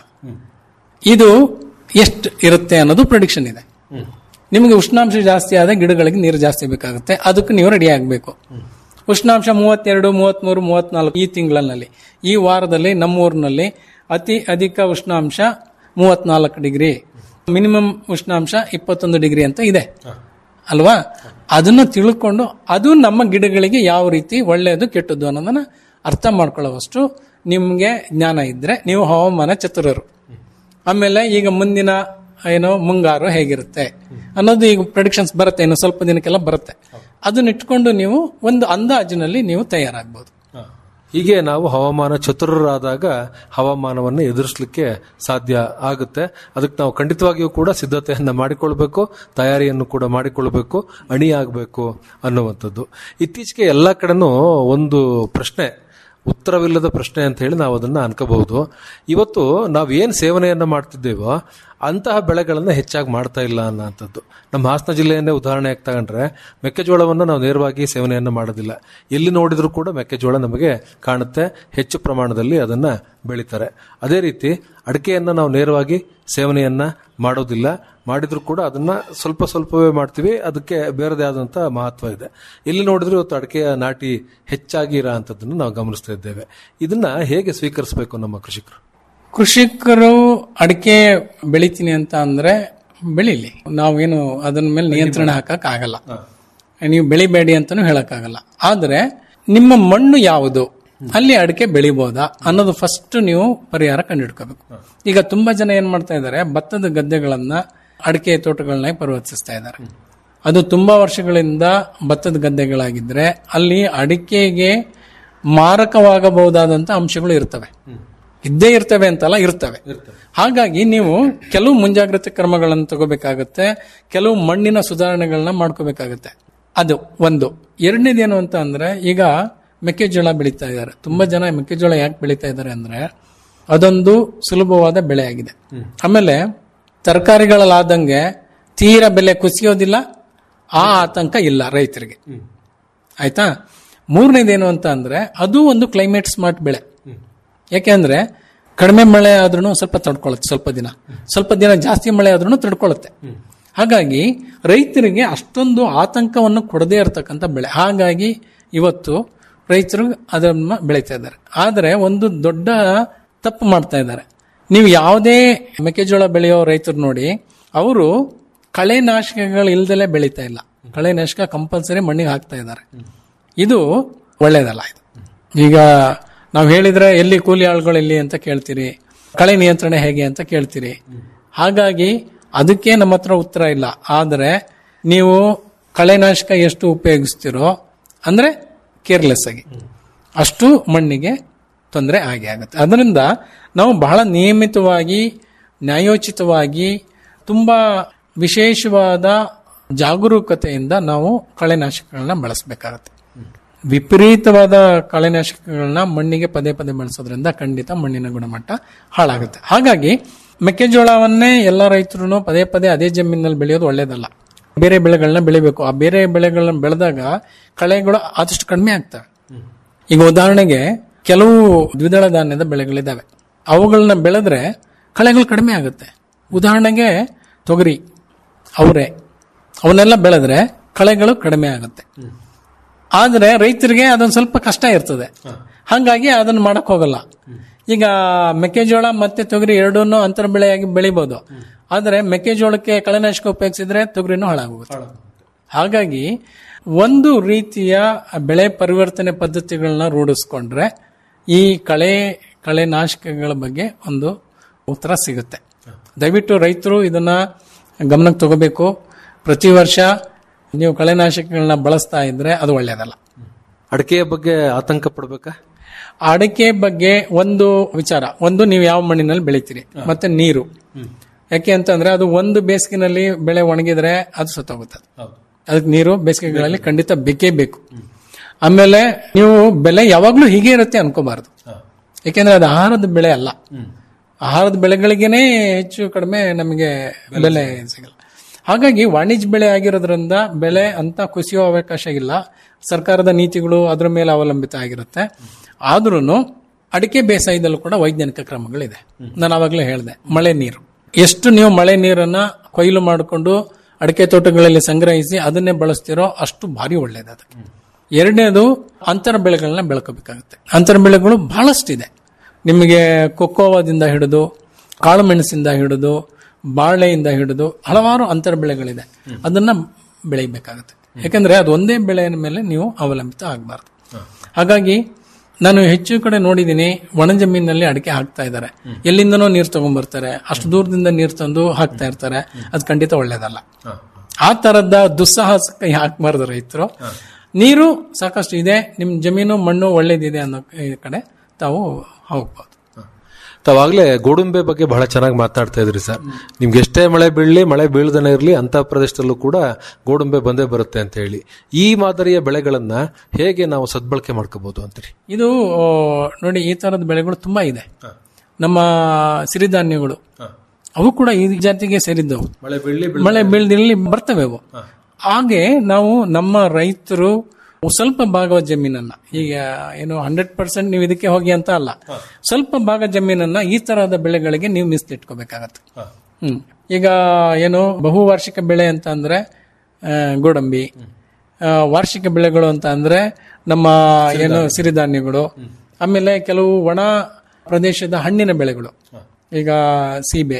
Speaker 5: ಇದು ಎಷ್ಟು ಇರುತ್ತೆ ಅನ್ನೋದು ಪ್ರೊಡಿಕ್ಷನ್ ಇದೆ ನಿಮಗೆ ಉಷ್ಣಾಂಶ ಜಾಸ್ತಿ ಆದ ಗಿಡಗಳಿಗೆ ನೀರು ಜಾಸ್ತಿ ಬೇಕಾಗುತ್ತೆ ಅದಕ್ಕೆ ನೀವು ರೆಡಿ ಆಗಬೇಕು ಉಷ್ಣಾಂಶ ಮೂವತ್ತೆರಡು ಮೂವತ್ಮೂರು ಮೂವತ್ನಾಲ್ಕು ಈ ತಿಂಗಳಲ್ಲಿ ಈ ವಾರದಲ್ಲಿ ನಮ್ಮೂರಿನಲ್ಲಿ ಅತಿ ಅಧಿಕ ಉಷ್ಣಾಂಶ ಮೂವತ್ನಾಲ್ಕು ಡಿಗ್ರಿ ಮಿನಿಮಮ್ ಉಷ್ಣಾಂಶ ಇಪ್ಪತ್ತೊಂದು ಡಿಗ್ರಿ ಅಂತ ಇದೆ ಅಲ್ವಾ ಅದನ್ನ ತಿಳ್ಕೊಂಡು ಅದು ನಮ್ಮ ಗಿಡಗಳಿಗೆ ಯಾವ ರೀತಿ ಒಳ್ಳೆಯದು ಕೆಟ್ಟದ್ದು ಅನ್ನೋದನ್ನ ಅರ್ಥ ಮಾಡ್ಕೊಳ್ಳುವಷ್ಟು ನಿಮ್ಗೆ ಜ್ಞಾನ ಇದ್ರೆ ನೀವು ಹವಾಮಾನ ಚತುರರು ಆಮೇಲೆ ಈಗ ಮುಂದಿನ ಏನೋ ಮುಂಗಾರು ಹೇಗಿರುತ್ತೆ ಅನ್ನೋದು ಈಗ ಪ್ರೊಡಿಕ್ಷನ್ಸ್ ಬರುತ್ತೆ ಇನ್ನು ಸ್ವಲ್ಪ ದಿನಕ್ಕೆಲ್ಲ ಬರುತ್ತೆ ಅದನ್ನ ಇಟ್ಕೊಂಡು ನೀವು ಒಂದು ಅಂದಾಜಿನಲ್ಲಿ ನೀವು ತಯಾರಾಗ್ಬೋದು
Speaker 4: ಹೀಗೆ ನಾವು ಹವಾಮಾನ ಚತುರರಾದಾಗ ಹವಾಮಾನವನ್ನು ಎದುರಿಸಲಿಕ್ಕೆ ಸಾಧ್ಯ ಆಗುತ್ತೆ ಅದಕ್ಕೆ ನಾವು ಖಂಡಿತವಾಗಿಯೂ ಕೂಡ ಸಿದ್ಧತೆಯನ್ನ ಮಾಡಿಕೊಳ್ಬೇಕು ತಯಾರಿಯನ್ನು ಕೂಡ ಮಾಡಿಕೊಳ್ಬೇಕು ಅಣಿಯಾಗಬೇಕು ಅನ್ನುವಂಥದ್ದು ಇತ್ತೀಚೆಗೆ ಎಲ್ಲ ಕಡೆನೂ ಒಂದು ಪ್ರಶ್ನೆ ಉತ್ತರವಿಲ್ಲದ ಪ್ರಶ್ನೆ ಅಂತ ಹೇಳಿ ನಾವು ಅದನ್ನ ಅನ್ಕೋಬಹುದು ಇವತ್ತು ನಾವೇನ್ ಸೇವನೆಯನ್ನ ಮಾಡ್ತಿದ್ದೇವೋ ಅಂತಹ ಬೆಳೆಗಳನ್ನ ಹೆಚ್ಚಾಗಿ ಮಾಡ್ತಾ ಇಲ್ಲ ಅನ್ನೋಂಥದ್ದು ನಮ್ಮ ಹಾಸನ ಜಿಲ್ಲೆಯನ್ನೇ ಉದಾಹರಣೆಯಾಗಿ ತಗೊಂಡ್ರೆ ಮೆಕ್ಕೆಜೋಳವನ್ನು ನಾವು ನೇರವಾಗಿ ಸೇವನೆಯನ್ನ ಮಾಡೋದಿಲ್ಲ ಎಲ್ಲಿ ನೋಡಿದ್ರೂ ಕೂಡ ಮೆಕ್ಕೆಜೋಳ ನಮಗೆ ಕಾಣುತ್ತೆ ಹೆಚ್ಚು ಪ್ರಮಾಣದಲ್ಲಿ ಅದನ್ನ ಬೆಳೀತಾರೆ ಅದೇ ರೀತಿ ಅಡಿಕೆಯನ್ನ ನಾವು ನೇರವಾಗಿ ಸೇವನೆಯನ್ನ ಮಾಡೋದಿಲ್ಲ ಮಾಡಿದ್ರು ಕೂಡ ಅದನ್ನ ಸ್ವಲ್ಪ ಸ್ವಲ್ಪವೇ ಮಾಡ್ತೀವಿ ಅದಕ್ಕೆ ಬೇರೆದೇ ಆದಂತ ಮಹತ್ವ ಇದೆ ಎಲ್ಲಿ ನೋಡಿದ್ರು ಇವತ್ತು ಅಡಿಕೆಯ ನಾಟಿ ಹೆಚ್ಚಾಗಿ ಇರೋ ಅಂಥದ್ದನ್ನು ನಾವು ಗಮನಿಸ್ತಾ ಇದ್ದೇವೆ ಇದನ್ನ ಹೇಗೆ ಸ್ವೀಕರಿಸಬೇಕು ನಮ್ಮ ಕೃಷಿಕರು
Speaker 5: ಕೃಷಿಕರು ಅಡಿಕೆ ಬೆಳಿತೀನಿ ಅಂತ ಅಂದ್ರೆ ಬೆಳಿಲಿ ನಾವೇನು ಅದನ್ನ ಮೇಲೆ ನಿಯಂತ್ರಣ ಹಾಕಕ್ ಆಗಲ್ಲ ನೀವು ಬೆಳಿಬೇಡಿ ಅಂತಾನು ಹೇಳಕ್ ಆಗಲ್ಲ ಆದ್ರೆ ನಿಮ್ಮ ಮಣ್ಣು ಯಾವುದು ಅಲ್ಲಿ ಅಡಿಕೆ ಬೆಳಿಬೋದಾ ಅನ್ನೋದು ಫಸ್ಟ್ ನೀವು ಪರಿಹಾರ ಕಂಡುಹಿಡ್ಕೋಬೇಕು ಈಗ ತುಂಬಾ ಜನ ಏನ್ ಮಾಡ್ತಾ ಇದ್ದಾರೆ ಭತ್ತದ ಗದ್ದೆಗಳನ್ನ ಅಡಿಕೆ ತೋಟಗಳನ್ನ ಪರಿವರ್ತಿಸ್ತಾ ಇದ್ದಾರೆ ಅದು ತುಂಬಾ ವರ್ಷಗಳಿಂದ ಭತ್ತದ ಗದ್ದೆಗಳಾಗಿದ್ರೆ ಅಲ್ಲಿ ಅಡಿಕೆಗೆ ಮಾರಕವಾಗಬಹುದಾದಂತ ಅಂಶಗಳು ಇರ್ತವೆ ಇದ್ದೇ ಇರ್ತವೆ ಅಂತಲ್ಲ ಇರ್ತವೆ ಹಾಗಾಗಿ ನೀವು ಕೆಲವು ಮುಂಜಾಗ್ರತೆ ಕ್ರಮಗಳನ್ನು ತಗೋಬೇಕಾಗತ್ತೆ ಕೆಲವು ಮಣ್ಣಿನ ಸುಧಾರಣೆಗಳನ್ನ ಮಾಡ್ಕೋಬೇಕಾಗತ್ತೆ ಅದು ಒಂದು ಎರಡನೇದೇನು ಅಂತ ಅಂದ್ರೆ ಈಗ ಮೆಕ್ಕೆಜೋಳ ಬೆಳೀತಾ ಇದ್ದಾರೆ ತುಂಬಾ ಜನ ಮೆಕ್ಕೆಜೋಳ ಯಾಕೆ ಬೆಳೀತಾ ಇದ್ದಾರೆ ಅಂದ್ರೆ ಅದೊಂದು ಸುಲಭವಾದ ಬೆಳೆ ಆಗಿದೆ ಆಮೇಲೆ ತರಕಾರಿಗಳಲ್ಲಾದಂಗೆ ತೀರಾ ಬೆಲೆ ಕುಸಿಯೋದಿಲ್ಲ ಆ ಆತಂಕ ಇಲ್ಲ ರೈತರಿಗೆ ಆಯ್ತಾ ಮೂರನೇದೇನು ಅಂತ ಅಂದ್ರೆ ಅದು ಒಂದು ಕ್ಲೈಮೇಟ್ ಸ್ಮಾರ್ಟ್ ಬೆಳೆ ಯಾಕೆಂದ್ರೆ ಕಡಿಮೆ ಮಳೆ ಆದ್ರೂ ಸ್ವಲ್ಪ ತಡ್ಕೊಳ್ಳುತ್ತೆ ಸ್ವಲ್ಪ ದಿನ ಸ್ವಲ್ಪ ದಿನ ಜಾಸ್ತಿ ಮಳೆ ಆದ್ರೂ ತಡ್ಕೊಳ್ಳುತ್ತೆ ಹಾಗಾಗಿ ರೈತರಿಗೆ ಅಷ್ಟೊಂದು ಆತಂಕವನ್ನು ಕೊಡದೇ ಇರತಕ್ಕಂಥ ಬೆಳೆ ಹಾಗಾಗಿ ಇವತ್ತು ರೈತರು ಅದನ್ನ ಬೆಳೀತಾ ಇದ್ದಾರೆ ಆದರೆ ಒಂದು ದೊಡ್ಡ ತಪ್ಪು ಮಾಡ್ತಾ ಇದ್ದಾರೆ ನೀವು ಯಾವುದೇ ಮೆಕ್ಕೆಜೋಳ ಬೆಳೆಯೋ ರೈತರು ನೋಡಿ ಅವರು ಕಳೆನಾಶಕಗಳು ಇಲ್ದಲೇ ಬೆಳೀತಾ ಇಲ್ಲ ಕಳೆನಾಶಕ ಕಂಪಲ್ಸರಿ ಮಣ್ಣಿಗೆ ಹಾಕ್ತಾ ಇದ್ದಾರೆ ಇದು ಒಳ್ಳೇದಲ್ಲ ಇದು ಈಗ ನಾವು ಹೇಳಿದ್ರೆ ಎಲ್ಲಿ ಕೂಲಿ ಆಳುಗಳು ಎಲ್ಲಿ ಅಂತ ಕೇಳ್ತೀರಿ ಕಳೆ ನಿಯಂತ್ರಣ ಹೇಗೆ ಅಂತ ಕೇಳ್ತೀರಿ ಹಾಗಾಗಿ ಅದಕ್ಕೆ ನಮ್ಮ ಹತ್ರ ಉತ್ತರ ಇಲ್ಲ ಆದರೆ ನೀವು ಕಳೆನಾಶಕ ಎಷ್ಟು ಉಪಯೋಗಿಸ್ತೀರೋ ಅಂದ್ರೆ ಕೇರ್ಲೆಸ್ ಆಗಿ ಅಷ್ಟು ಮಣ್ಣಿಗೆ ತೊಂದರೆ ಆಗಿ ಆಗುತ್ತೆ ಅದರಿಂದ ನಾವು ಬಹಳ ನಿಯಮಿತವಾಗಿ ನ್ಯಾಯೋಚಿತವಾಗಿ ತುಂಬಾ ವಿಶೇಷವಾದ ಜಾಗರೂಕತೆಯಿಂದ ನಾವು ಕಳೆನಾಶಕಗಳನ್ನ ಬಳಸಬೇಕಾಗತ್ತೆ ವಿಪರೀತವಾದ ಕಳೆನಾಶಕಗಳನ್ನ ಮಣ್ಣಿಗೆ ಪದೇ ಪದೇ ಬಳಸೋದ್ರಿಂದ ಖಂಡಿತ ಮಣ್ಣಿನ ಗುಣಮಟ್ಟ ಹಾಳಾಗುತ್ತೆ ಹಾಗಾಗಿ ಮೆಕ್ಕೆಜೋಳವನ್ನೇ ಎಲ್ಲ ರೈತರು ಪದೇ ಪದೇ ಅದೇ ಜಮೀನಲ್ಲಿ ಬೆಳೆಯೋದು ಒಳ್ಳೇದಲ್ಲ ಬೇರೆ ಬೆಳೆಗಳನ್ನ ಬೆಳಿಬೇಕು ಆ ಬೇರೆ ಬೆಳೆಗಳನ್ನ ಬೆಳೆದಾಗ ಕಳೆಗಳು ಆದಷ್ಟು ಕಡಿಮೆ ಆಗ್ತವೆ ಈಗ ಉದಾಹರಣೆಗೆ ಕೆಲವು ದ್ವಿದಳ ಧಾನ್ಯದ ಬೆಳೆಗಳಿದಾವೆ ಅವುಗಳನ್ನ ಬೆಳೆದ್ರೆ ಕಳೆಗಳು ಕಡಿಮೆ ಆಗುತ್ತೆ ಉದಾಹರಣೆಗೆ ತೊಗರಿ ಅವರೆ ಅವನ್ನೆಲ್ಲ ಬೆಳೆದ್ರೆ ಕಳೆಗಳು ಕಡಿಮೆ ಆಗುತ್ತೆ ಆದ್ರೆ ರೈತರಿಗೆ ಅದೊಂದು ಸ್ವಲ್ಪ ಕಷ್ಟ ಇರ್ತದೆ ಹಾಗಾಗಿ ಅದನ್ನ ಮಾಡಕ್ ಹೋಗಲ್ಲ ಈಗ ಮೆಕ್ಕೆಜೋಳ ಮತ್ತೆ ತೊಗರಿ ಎರಡನ್ನೂ ಅಂತರ ಬೆಳೆಯಾಗಿ ಬೆಳಿಬಹುದು ಆದ್ರೆ ಮೆಕ್ಕೆಜೋಳಕ್ಕೆ ಕಳೆನಾಶಕ ಉಪಯೋಗಿಸಿದ್ರೆ ತೊಗರಿನೂ ಹಾಳಾಗೋಗುತ್ತೆ ಹಾಗಾಗಿ ಒಂದು ರೀತಿಯ ಬೆಳೆ ಪರಿವರ್ತನೆ ಪದ್ಧತಿಗಳನ್ನ ರೂಢಿಸ್ಕೊಂಡ್ರೆ ಈ ಕಳೆ ಕಳೆ ನಾಶಕಗಳ ಬಗ್ಗೆ ಒಂದು ಉತ್ತರ ಸಿಗುತ್ತೆ ದಯವಿಟ್ಟು ರೈತರು ಇದನ್ನ ಗಮನಕ್ಕೆ ತಗೋಬೇಕು ಪ್ರತಿ ವರ್ಷ ನೀವು ಕಳೆನಾಶಕಗಳನ್ನ ಬಳಸ್ತಾ ಇದ್ರೆ ಅದು ಒಳ್ಳೆಯದಲ್ಲ
Speaker 4: ಅಡಿಕೆಯ ಬಗ್ಗೆ ಆತಂಕ ಪಡ್ಬೇಕಾ
Speaker 5: ಅಡಿಕೆ ಬಗ್ಗೆ ಒಂದು ವಿಚಾರ ಒಂದು ನೀವು ಯಾವ ಮಣ್ಣಿನಲ್ಲಿ ಬೆಳಿತೀರಿ ಮತ್ತೆ ನೀರು ಯಾಕೆ ಅಂತಂದ್ರೆ ಅದು ಒಂದು ಬೇಸಿಗೆನಲ್ಲಿ ಬೆಳೆ ಒಣಗಿದ್ರೆ ಅದು ಸತ್ತೋಗುತ್ತೆ ಅದಕ್ಕೆ ನೀರು ಬೇಸಿಗೆಗಳಲ್ಲಿ ಖಂಡಿತ ಬೇಕೇ ಬೇಕು ಆಮೇಲೆ ನೀವು ಬೆಲೆ ಯಾವಾಗ್ಲೂ ಹೀಗೆ ಇರುತ್ತೆ ಅನ್ಕೋಬಾರದು ಯಾಕೆಂದ್ರೆ ಅದು ಆಹಾರದ ಬೆಳೆ ಅಲ್ಲ ಆಹಾರದ ಬೆಳೆಗಳಿಗೇನೆ ಹೆಚ್ಚು ಕಡಿಮೆ ನಮಗೆ ಬೆಲೆ ಸಿಗಲ್ಲ ಹಾಗಾಗಿ ವಾಣಿಜ್ಯ ಬೆಳೆ ಆಗಿರೋದ್ರಿಂದ ಬೆಲೆ ಅಂತ ಕುಸಿಯೋ ಅವಕಾಶ ಇಲ್ಲ ಸರ್ಕಾರದ ನೀತಿಗಳು ಅದರ ಮೇಲೆ ಅವಲಂಬಿತ ಆಗಿರುತ್ತೆ ಆದ್ರೂ ಅಡಿಕೆ ಬೇಸಾಯದಲ್ಲೂ ಕೂಡ ವೈಜ್ಞಾನಿಕ ಕ್ರಮಗಳಿದೆ ನಾನು ಆವಾಗಲೇ ಹೇಳಿದೆ ಮಳೆ ನೀರು ಎಷ್ಟು ನೀವು ಮಳೆ ನೀರನ್ನ ಕೊಯ್ಲು ಮಾಡಿಕೊಂಡು ಅಡಿಕೆ ತೋಟಗಳಲ್ಲಿ ಸಂಗ್ರಹಿಸಿ ಅದನ್ನೇ ಬಳಸ್ತಿರೋ ಅಷ್ಟು ಭಾರಿ ಒಳ್ಳೇದು ಅದಕ್ಕೆ ಎರಡನೇದು ಅಂತರ ಬೆಳೆಗಳನ್ನ ಬೆಳ್ಕೋಬೇಕಾಗುತ್ತೆ ಅಂತರ ಬೆಳೆಗಳು ಬಹಳಷ್ಟಿದೆ ನಿಮಗೆ ಕೊಕ್ಕೋವಾದಿಂದ ಹಿಡಿದು ಕಾಳು ಮೆಣಸಿಂದ ಹಿಡಿದು ಬಾಳೆಯಿಂದ ಹಿಡಿದು ಹಲವಾರು ಅಂತರ ಬೆಳೆಗಳಿದೆ ಅದನ್ನ ಬೆಳಿಬೇಕಾಗುತ್ತೆ ಯಾಕಂದ್ರೆ ಅದು ಒಂದೇ ಬೆಳೆಯ ಮೇಲೆ ನೀವು ಅವಲಂಬಿತ ಆಗಬಾರ್ದು ಹಾಗಾಗಿ ನಾನು ಹೆಚ್ಚು ಕಡೆ ನೋಡಿದ್ದೀನಿ ಒಣ ಜಮೀನಲ್ಲಿ ಅಡಿಕೆ ಹಾಕ್ತಾ ಇದ್ದಾರೆ ಎಲ್ಲಿಂದನೋ ನೀರು ತಗೊಂಡ್ಬರ್ತಾರೆ ಅಷ್ಟು ದೂರದಿಂದ ನೀರು ತಂದು ಹಾಕ್ತಾ ಇರ್ತಾರೆ ಅದು ಖಂಡಿತ ಒಳ್ಳೇದಲ್ಲ ಆ ತರದ ದುಸ್ಸಾಹಸಕ್ಕೆ ಹಾಕ್ಬಾರ್ದು ರೈತರು ನೀರು ಸಾಕಷ್ಟು ಇದೆ ನಿಮ್ ಜಮೀನು ಮಣ್ಣು ಒಳ್ಳೇದಿದೆ ಅನ್ನೋ ಈ ಕಡೆ ತಾವು ಹೋಗ್ಬೋದು
Speaker 4: ತಾವಾಗ್ಲೇ ಗೋಡುಂಬೆ ಬಗ್ಗೆ ಬಹಳ ಚೆನ್ನಾಗಿ ಮಾತನಾಡ್ತಾ ಇದ್ರಿ ಸರ್ ನಿಮ್ಗೆ ಎಷ್ಟೇ ಮಳೆ ಬೀಳಲಿ ಮಳೆ ಬೀಳದನೇ ಇರಲಿ ಅಂತ ಪ್ರದೇಶದಲ್ಲೂ ಕೂಡ ಗೋಡುಂಬೆ ಬಂದೇ ಬರುತ್ತೆ ಅಂತ ಹೇಳಿ ಈ ಮಾದರಿಯ ಬೆಳೆಗಳನ್ನ ಹೇಗೆ ನಾವು ಸದ್ಬಳಕೆ ಮಾಡ್ಕೋಬಹುದು ಅಂತೀರಿ
Speaker 5: ಇದು ಆ, ನೋಡಿ ಈ ತರದ ಬೆಳೆಗಳು ತುಂಬಾ ಇದೆ ನಮ್ಮ ಸಿರಿಧಾನ್ಯಗಳು ಅವು ಕೂಡ ಈ ಜಾತಿಗೆ ಸೇರಿದ್ದವು
Speaker 4: ಮಳೆ ಬೀಳಲಿ
Speaker 5: ಮಳೆ ಬೀಳ್ದಿರಲಿ ಬರ್ತವೆ ಅವು ಹಾಗೆ ನಾವು ನಮ್ಮ ರೈತರು ಸ್ವಲ್ಪ ಭಾಗ ಜಮೀನನ್ನ ಈಗ ಏನು ಹಂಡ್ರೆಡ್ ಪರ್ಸೆಂಟ್ ನೀವು ಇದಕ್ಕೆ ಹೋಗಿ ಅಂತ ಅಲ್ಲ ಸ್ವಲ್ಪ ಭಾಗ ಜಮೀನನ್ನ ಈ ತರಹದ ಬೆಳೆಗಳಿಗೆ ನೀವು ಮೀಸಲಿಟ್ಕೋಬೇಕಾಗತ್ತೆ ಹ್ಮ್ ಈಗ ಏನು ಬಹುವಾರ್ಷಿಕ ಬೆಳೆ ಅಂತ ಅಂದ್ರೆ ಆ, ಗೋಡಂಬಿ ಆ, ವಾರ್ಷಿಕ ಬೆಳೆಗಳು ಅಂತ ಅಂದ್ರೆ ನಮ್ಮ ಏನು ಸಿರಿಧಾನ್ಯಗಳು ಆಮೇಲೆ ಕೆಲವು ಒಣ ಪ್ರದೇಶದ ಹಣ್ಣಿನ ಬೆಳೆಗಳು ಈಗ ಸೀಬೆ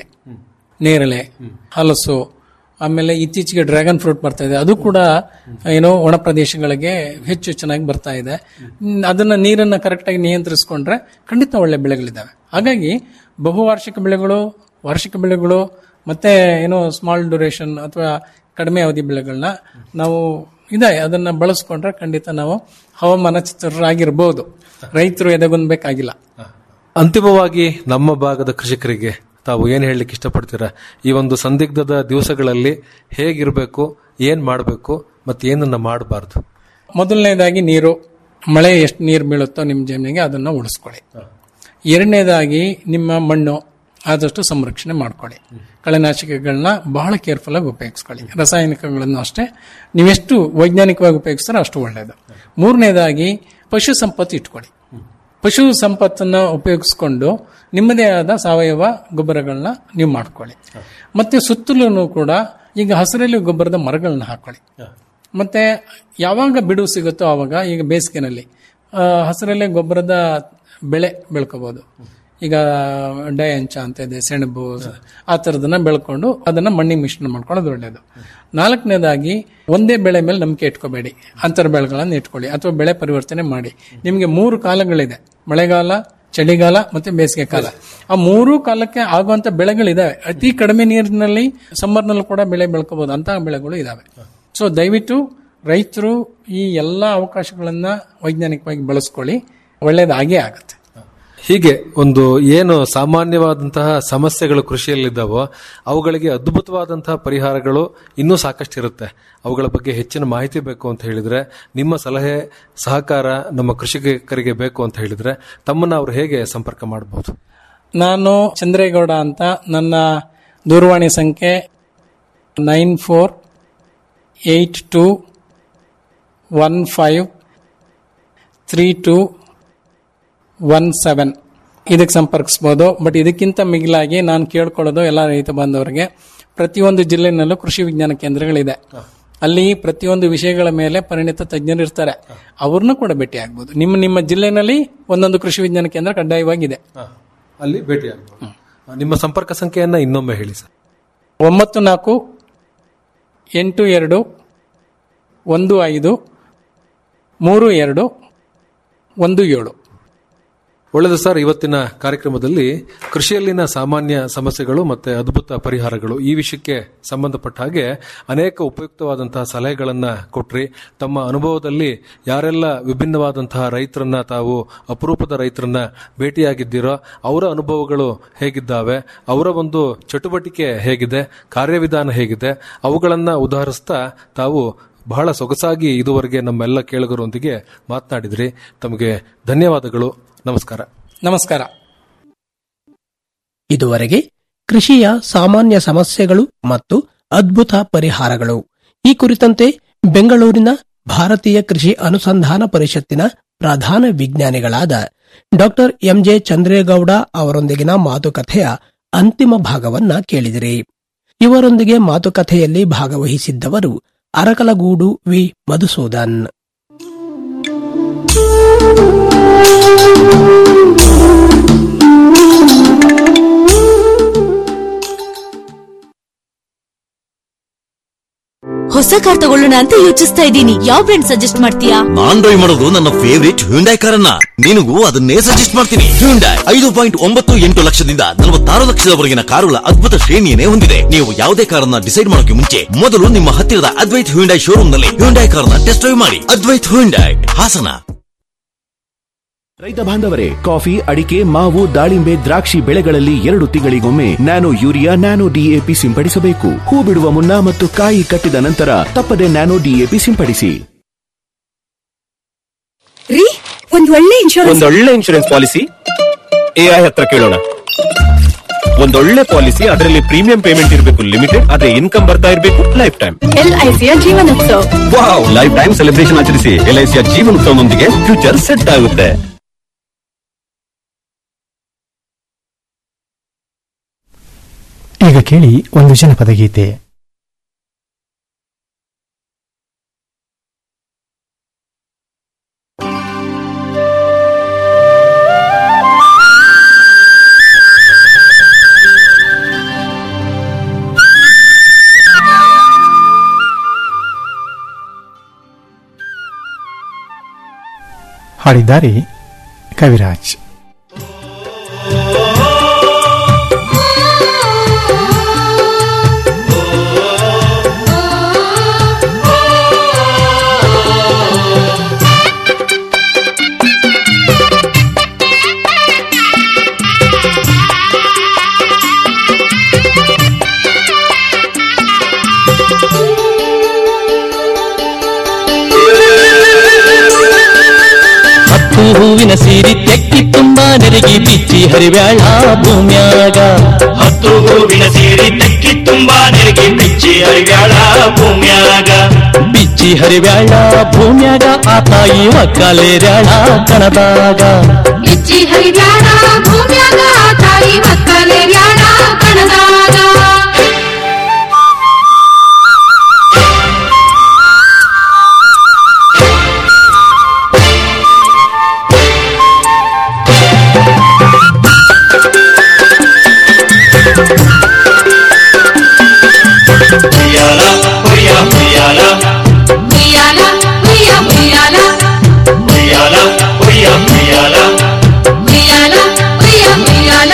Speaker 5: ನೇರಳೆ ಹಲಸು ಆಮೇಲೆ ಇತ್ತೀಚೆಗೆ ಡ್ರ್ಯಾಗನ್ ಫ್ರೂಟ್ ಬರ್ತಾ ಇದೆ ಅದು ಕೂಡ ಏನೋ ಒಣ ಪ್ರದೇಶಗಳಿಗೆ ಹೆಚ್ಚು ಚೆನ್ನಾಗಿ ಬರ್ತಾ ಇದೆ ಹ್ಮ್, ಅದನ್ನ ನೀರನ್ನ ಕರೆಕ್ಟಾಗಿ ನಿಯಂತ್ರಿಸ್ಕೊಂಡ್ರೆ ಖಂಡಿತ ಒಳ್ಳೆ ಬೆಳೆಗಳಿದ್ದಾವೆ ಹಾಗಾಗಿ ಬಹುವಾರ್ಷಿಕ ಬೆಳೆಗಳು ವಾರ್ಷಿಕ ಬೆಳೆಗಳು ಮತ್ತೆ ಏನೋ ಸ್ಮಾಲ್ ಡ್ಯೂರೇಷನ್ ಅಥವಾ ಕಡಿಮೆ ಅವಧಿ ಬೆಳೆಗಳನ್ನ ನಾವು ಇದೆ ಅದನ್ನ ಬಳಸ್ಕೊಂಡ್ರೆ ಖಂಡಿತ ನಾವು ಹವಾಮಾನ ಚಿತ್ರರಾಗಿರ್ಬೋದು ರೈತರು ಎದೆಗೊಂಡ್ಬೇಕಾಗಿಲ್ಲ
Speaker 4: ಅಂತಿಮವಾಗಿ ನಮ್ಮ ಭಾಗದ ಕೃಷಿಕರಿಗೆ ತಾವು ಏನ್ ಹೇಳಲಿಕ್ಕೆ ಇಷ್ಟಪಡ್ತೀರಾ ಈ ಒಂದು ಸಂದಿಗ್ಧದ ದಿವಸಗಳಲ್ಲಿ ಹೇಗಿರಬೇಕು ಏನ್ ಮಾಡಬೇಕು ಮತ್ತೆ ಏನನ್ನ ಮಾಡಬಾರ್ದು
Speaker 5: ಮೊದಲನೇದಾಗಿ ನೀರು ಮಳೆ ಎಷ್ಟು ನೀರು ಬೀಳುತ್ತೋ ನಿಮ್ಮ ಜಮೀನಿಗೆ ಅದನ್ನ ಉಳಿಸ್ಕೊಳ್ಳಿ ಎರಡನೇದಾಗಿ ನಿಮ್ಮ ಮಣ್ಣು ಆದಷ್ಟು ಸಂರಕ್ಷಣೆ ಮಾಡ್ಕೊಳ್ಳಿ ಕಳೆನಾಶಕಗಳನ್ನ ಬಹಳ ಕೇರ್ಫುಲ್ ಆಗಿ ಉಪಯೋಗಿಸ್ಕೊಳ್ಳಿ ರಾಸಾಯನಿಕಗಳನ್ನು ಅಷ್ಟೇ ನೀವೆಷ್ಟು ವೈಜ್ಞಾನಿಕವಾಗಿ ಉಪಯೋಗಿಸ್ತಾರೋ ಅಷ್ಟು ಒಳ್ಳೆಯದು ಮೂರನೇದಾಗಿ ಪಶು ಸಂಪತ್ತು ಇಟ್ಕೊಳ್ಳಿ ಪಶು ಸಂಪತ್ತನ್ನ ಉಪಯೋಗಿಸ್ಕೊಂಡು ನಿಮ್ಮದೇ ಆದ ಸಾವಯವ ಗೊಬ್ಬರಗಳನ್ನ ನೀವು ಮಾಡ್ಕೊಳ್ಳಿ ಮತ್ತೆ ಸುತ್ತಲೂ ಕೂಡ ಈಗ ಹಸಿರಲ್ಲಿ ಗೊಬ್ಬರದ ಮರಗಳನ್ನ ಹಾಕೊಳ್ಳಿ ಮತ್ತೆ ಯಾವಾಗ ಬಿಡುವು ಸಿಗುತ್ತೋ ಆವಾಗ ಈಗ ಬೇಸಿಗೆನಲ್ಲಿ ಆ, ಹಸಿರಲ್ಲೇ ಗೊಬ್ಬರದ ಬೆಳೆ ಬೆಳ್ಕೋಬಹುದು ಈಗ ಡಯಂಚ ಅಂತ ಇದೆ ಸೆಣಬು ಆ ಥರದನ್ನ ಬೆಳ್ಕೊಂಡು ಅದನ್ನ ಮಣ್ಣಿಗೆ ಮಿಶ್ರಣ ಮಾಡ್ಕೊಳ್ಳೋದು ಒಳ್ಳೆಯದು ನಾಲ್ಕನೇದಾಗಿ ಒಂದೇ ಬೆಳೆ ಮೇಲೆ ನಂಬಿಕೆ ಇಟ್ಕೋಬೇಡಿ ಅಂತರ ಬೆಳೆಗಳನ್ನ ಇಟ್ಕೊಳ್ಳಿ ಅಥವಾ ಬೆಳೆ ಪರಿವರ್ತನೆ ಮಾಡಿ ನಿಮಗೆ ಮೂರು ಕಾಲಗಳಿದೆ ಮಳೆಗಾಲ ಚಳಿಗಾಲ ಮತ್ತೆ ಬೇಸಿಗೆ ಕಾಲ ಆ ಮೂರು ಕಾಲಕ್ಕೆ ಆಗುವಂತ ಬೆಳೆಗಳಿದಾವೆ ಅತಿ ಕಡಿಮೆ ನೀರಿನಲ್ಲಿ ಸಮ್ಮರ್ನಲ್ಲೂ ಕೂಡ ಬೆಳೆ ಬೆಳ್ಕೋಬಹುದು ಅಂತಹ ಬೆಳೆಗಳು ಇದಾವೆ ಸೊ ದಯವಿಟ್ಟು ರೈತರು ಈ ಎಲ್ಲ ಅವಕಾಶಗಳನ್ನ ವೈಜ್ಞಾನಿಕವಾಗಿ ಬಳಸ್ಕೊಳ್ಳಿ ಒಳ್ಳೇದಾಗೇ ಆಗುತ್ತೆ
Speaker 4: ಹೀಗೆ ಒಂದು ಏನು ಸಾಮಾನ್ಯವಾದಂತಹ ಸಮಸ್ಯೆಗಳು ಕೃಷಿಯಲ್ಲಿದ್ದಾವೋ ಅವುಗಳಿಗೆ ಅದ್ಭುತವಾದಂತಹ ಪರಿಹಾರಗಳು ಇನ್ನೂ ಸಾಕಷ್ಟು ಇರುತ್ತೆ ಅವುಗಳ ಬಗ್ಗೆ ಹೆಚ್ಚಿನ ಮಾಹಿತಿ ಬೇಕು ಅಂತ ಹೇಳಿದ್ರೆ ನಿಮ್ಮ ಸಲಹೆ ಸಹಕಾರ ನಮ್ಮ ಕೃಷಿಕರಿಗೆ ಬೇಕು ಅಂತ ಹೇಳಿದ್ರೆ ತಮ್ಮನ್ನ ಅವರು ಹೇಗೆ ಸಂಪರ್ಕ ಮಾಡಬಹುದು
Speaker 5: ನಾನು ಚಂದ್ರೇಗೌಡ ಅಂತ ನನ್ನ ದೂರವಾಣಿ ಸಂಖ್ಯೆ nine four eight two one five three two one seven ಇದಕ್ಕೆ ಸಂಪರ್ಕಿಸ್ಬೋದು ಬಟ್ ಇದಕ್ಕಿಂತ ಮಿಗಿಲಾಗಿ ನಾನು ಕೇಳ್ಕೊಳ್ಳೋದು ಎಲ್ಲ ರೈತ ಬಾಂಧವರಿಗೆ ಪ್ರತಿಯೊಂದು ಜಿಲ್ಲೆನಲ್ಲೂ ಕೃಷಿ ವಿಜ್ಞಾನ ಕೇಂದ್ರಗಳಿದೆ ಅಲ್ಲಿ ಪ್ರತಿಯೊಂದು ವಿಷಯಗಳ ಮೇಲೆ ಪರಿಣಿತ ತಜ್ಞರು ಇರ್ತಾರೆ ಅವ್ರನ್ನೂ ಕೂಡ ಭೇಟಿ ಆಗ್ಬೋದು ನಿಮ್ಮ ನಿಮ್ಮ ಜಿಲ್ಲೆನಲ್ಲಿ ಒಂದೊಂದು ಕೃಷಿ ವಿಜ್ಞಾನ ಕೇಂದ್ರ ಕಡ್ಡಾಯವಾಗಿದೆ
Speaker 4: ಅಲ್ಲಿ ಭೇಟಿ ನಿಮ್ಮ ಸಂಪರ್ಕ ಸಂಖ್ಯೆಯನ್ನ ಇನ್ನೊಮ್ಮೆ ಹೇಳಿ ಸರ್
Speaker 5: ಒಂಬತ್ತು ನಾಲ್ಕು ಎಂಟು ಎರಡು ಒಂದು ಐದು ಮೂರು ಎರಡು ಒಂದು ಏಳು
Speaker 4: ಒಳ್ಳೆಯದು ಸರ್ ಇವತ್ತಿನ ಕಾರ್ಯಕ್ರಮದಲ್ಲಿ ಕೃಷಿಯಲ್ಲಿನ ಸಾಮಾನ್ಯ ಸಮಸ್ಯೆಗಳು ಮತ್ತೆ ಅದ್ಭುತ ಪರಿಹಾರಗಳು ಈ ವಿಷಯಕ್ಕೆ ಸಂಬಂಧಪಟ್ಟ ಹಾಗೆ ಅನೇಕ ಉಪಯುಕ್ತವಾದಂತಹ ಸಲಹೆಗಳನ್ನ ಕೊಟ್ರಿ ತಮ್ಮ ಅನುಭವದಲ್ಲಿ ಯಾರೆಲ್ಲ ವಿಭಿನ್ನವಾದಂತಹ ರೈತರನ್ನ ತಾವು ಅಪರೂಪದ ರೈತರನ್ನ ಭೇಟಿಯಾಗಿದ್ದೀರೋ ಅವರ ಅನುಭವಗಳು ಹೇಗಿದ್ದಾವೆ ಅವರ ಒಂದು ಚಟುವಟಿಕೆ ಹೇಗಿದೆ ಕಾರ್ಯವಿಧಾನ ಹೇಗಿದೆ ಅವುಗಳನ್ನ ಉದಾಹರಿಸ್ತಾ ತಾವು ಬಹಳ ಸೊಗಸಾಗಿ ಇದುವರೆಗೆ ನಮ್ಮೆಲ್ಲ ಕೇಳುಗರೊಂದಿಗೆ ಮಾತನಾಡಿದ್ರಿ ತಮಗೆ ಧನ್ಯವಾದಗಳು ನಮಸ್ಕಾರ
Speaker 5: ನಮಸ್ಕಾರ
Speaker 3: ಇದುವರೆಗೆ ಕೃಷಿಯ ಸಾಮಾನ್ಯ ಸಮಸ್ಯೆಗಳು ಮತ್ತು ಅದ್ಭುತ ಪರಿಹಾರಗಳು ಈ ಕುರಿತಂತೆ ಬೆಂಗಳೂರಿನ ಭಾರತೀಯ ಕೃಷಿ ಅನುಸಂಧಾನ ಪರಿಷತ್ತಿನ ಪ್ರಧಾನ ವಿಜ್ಞಾನಿಗಳಾದ ಡಾಕ್ಟರ್ ಎಂಜೆ ಚಂದ್ರೇಗೌಡ ಅವರೊಂದಿಗಿನ ಮಾತುಕತೆಯ ಅಂತಿಮ ಭಾಗವನ್ನ ಕೇಳಿದಿರಿ ಇವರೊಂದಿಗೆ ಮಾತುಕತೆಯಲ್ಲಿ ಭಾಗವಹಿಸಿದ್ದವರು ಅರಕಲಗೂಡು ವಿ ಮಧುಸೂದನ್
Speaker 6: ಹೊಸ ಕಾರ್ ತಗೊಳ್ಳೋಣ ಅಂತ ಯೋಚಿಸ್ತಾ ಇದ್ದೀನಿ ಯಾವ ಬ್ರ್ಯಾಂಡ್ ಸಜೆಸ್ಟ್ ಮಾಡ್ತೀಯಾ
Speaker 7: ನಾನ್ ಡ್ರೈವ್ ಮಾಡೋದು ನನ್ನ ಫೇವರಿಟ್ ಹ್ಯುಂಡೈ ಕಾರನ್ನ ನಿನಗೂ ಅದನ್ನೇ ಸಜೆಸ್ಟ್ ಮಾಡ್ತೀನಿ ಹ್ಯುಂಡೈ ಐದು ಪಾಯಿಂಟ್ ಒಂಬತ್ತು ಎಂಟು ಲಕ್ಷದಿಂದ ನಲವತ್ತಾರು ಲಕ್ಷದವರೆಗಿನ ಕಾರುಗಳ ಅದ್ಭುತ ಶ್ರೇಣಿಯನ್ನೇ ಹೊಂದಿದೆ ನೀವು ಯಾವುದೇ ಕಾರನ್ನ ಡಿಸೈಡ್ ಮಾಡೋಕೆ ಮುಂಚೆ ಮೊದಲು ನಿಮ್ಮ ಹತ್ತಿರದ ಅದ್ವೈತ್ ಹ್ಯುಂಡೈ ಶೋರೂಮ್ ನಲ್ಲಿ ಹ್ಯುಂಡೈ ಕಾರನ್ನ ಟೆಸ್ಟ್ ಡ್ರೈವ್ ಮಾಡಿ ಅದ್ವೈತ್ ಹ್ಯುಂಡೈ ಹಾಸನ
Speaker 8: ರೈತ ಬಾಂಧವರೇ ಕಾಫಿ ಅಡಿಕೆ ಮಾವು ದಾಳಿಂಬೆ ದ್ರಾಕ್ಷಿ ಬೆಳೆಗಳಲ್ಲಿ ಎರಡು ತಿಂಗಳಿಗೊಮ್ಮೆ ನ್ಯಾನೋ ಯೂರಿಯಾ ನ್ಯಾನೋ ಡಿಎಪಿ ಸಿಂಪಡಿಸಬೇಕು ಹೂ ಬಿಡುವ ಮುನ್ನ ಮತ್ತು ಕಾಯಿ ಕಟ್ಟಿದ ನಂತರ ತಪ್ಪದೆ ನ್ಯಾನೋ ಡಿಎಪಿ ಸಿಂಪಡಿಸಿ
Speaker 6: ರೀ ಒಂದ್ ಒಳ್ಳೆ ಇನ್ಶೂರೆನ್ಸ್
Speaker 9: ಒಂದೊಳ್ಳೆ ಇನ್ಶೂರೆನ್ಸ್ ಪಾಲಿಸಿ ಎಐ ಹತ್ರ ಕೇಳೋಣ ಒಂದೊಳ್ಳೆ ಪಾಲಿಸಿ ಅದರಲ್ಲಿ ಪ್ರೀಮಿಯಂ ಪೇಮೆಂಟ್ ಇರಬೇಕು ಲಿಮಿಟೆಡ್ ಆದ್ರೆ ಇನ್ಕಮ್ ಬರ್ತಾ ಇರಬೇಕು ಲೈಫ್ ಟೈಮ್
Speaker 6: ಎಲ್ಐಸಿಯ ಜೀವನೋತ್ಸವ
Speaker 9: ವಾವ್ ಲೈಫ್ ಟೈಮ್ ಸೆಲೆಬ್ರೇಷನ್ ಆಚರಿಸಿ ಎಲ್ಐಸಿಯ ಜೀವನೋತ್ಸವದೊಂದಿಗೆ ಫ್ಯೂಚರ್ ಸೆಟ್ ಆಗುತ್ತೆ
Speaker 2: ಈಗ ಕೇಳಿ ಒಂದು ಜನಪದ ಗೀತೆ ಹಾಡಿದ್ದಾರೆ ಕವಿರಾಜ್
Speaker 10: ಹತ್ತು ಹೂವಿನ ಸೀರಿ ತೆಕ್ಕಿ ತುಂಬಾ ನೆರಗಿ ಬಿಚ್ಚಿ ಹರಿವ್ಯಾಳ ಭೂಮ್ಯಾಗ
Speaker 11: ಹತ್ತು ಹೂವಿನ ಸೀರಿ ತೆಕ್ಕಿ ತುಂಬಾ ನೆರಗಿ ಬಿಚ್ಚಿ ಹರಿವ್ಯಾಳ ಭೂಮ್ಯಾಗ
Speaker 10: ಬಿಚ್ಚಿ ಹರಿವ್ಯಾಳ ಭೂಮ್ಯಾಗ ಆ ತಾಯಿ ಒಕ್ಕಲೇರ್ಯಾಳ ಕಣದಾಗ
Speaker 12: ಬಿಚ್ಚಿ ಹರಿವ್ಯಾಳ ಭೂಮ್ಯಾಗ ತಾಯಿ ಮಕ್ಕಳೇರ್ಯಾಳ ಕಣದಾಗ
Speaker 11: ಉಯ್ಯಾಲ ಉಯ್ಯ ಉಯ್ಯಾಲ
Speaker 12: ಉಯ್ಯಾಲ ಉಯ್ಯ ಉಯ್ಯಾಲ
Speaker 11: ಉಯ್ಯಾಲ ಉಯ್ಯ ಉಯ್ಯಾಲ
Speaker 12: ಉಯ್ಯಾಲ ಉಯ್ಯ ಉಯ್ಯಾಲ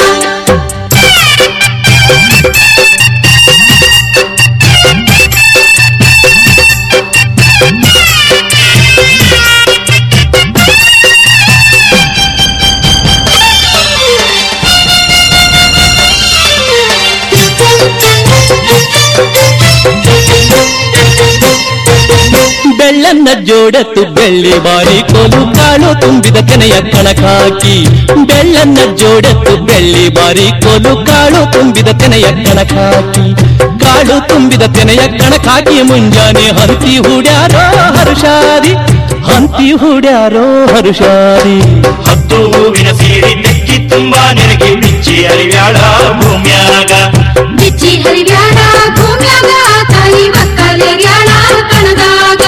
Speaker 10: ಬೆಳ್ಳನ್ನ ಜೋಡೆತ್ತು ಬೆಳ್ಳಿ ಬಾರಿ ಕೋಲು ಕಾಳು ತುಂಬಿದ ತೆನೆಯ ಕಣಕಾಕಿ ಬೆಳ್ಳನ್ನ ಜೋಡೆತ್ತು ಬೆಳ್ಳಿ ಬಾರಿ ಕೋಲು ಕಾಳು ತುಂಬಿದ ತೆನೆಯ ಕಣಕಾಕಿ ಕಾಳು ತುಂಬಿದ ತೆನೆಯ ಕಣಕಾಕಿ ಮುಂಜಾನೆ ಹಂತಿ ಹೂಡ್ಯಾರೋ ಹರುಷಾದಿ ಹಂತಿ ಹೂಡ್ಯಾರೋ ಹರುಷಾದಿ
Speaker 11: ಹತ್ತು ಹೂವಿನ ಸೀರೆ ತೆಕ್ಕಿ ತುಂಬಾ ನೆರಗಿ ಬಿಚ್ಚಿ ಅರಿವ್ಯಾಳ ಭೂಮ್ಯಾಗ
Speaker 12: ಬಿಚ್ಚಿ ಹರಿವ್ಯಾಳ ಭೂಮ್ಯಾಗ ತಾಯಿ ಮಕ್ಕಳೆರ್ಯಾಳ ಕಣದಾಗ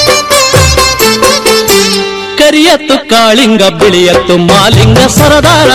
Speaker 10: ಕರಿಯತ್ತು ಕಾಳಿಂಗ ಬಿಳಿಯತ್ತು ಮಾಲಿಂಗ ಸರದಾರ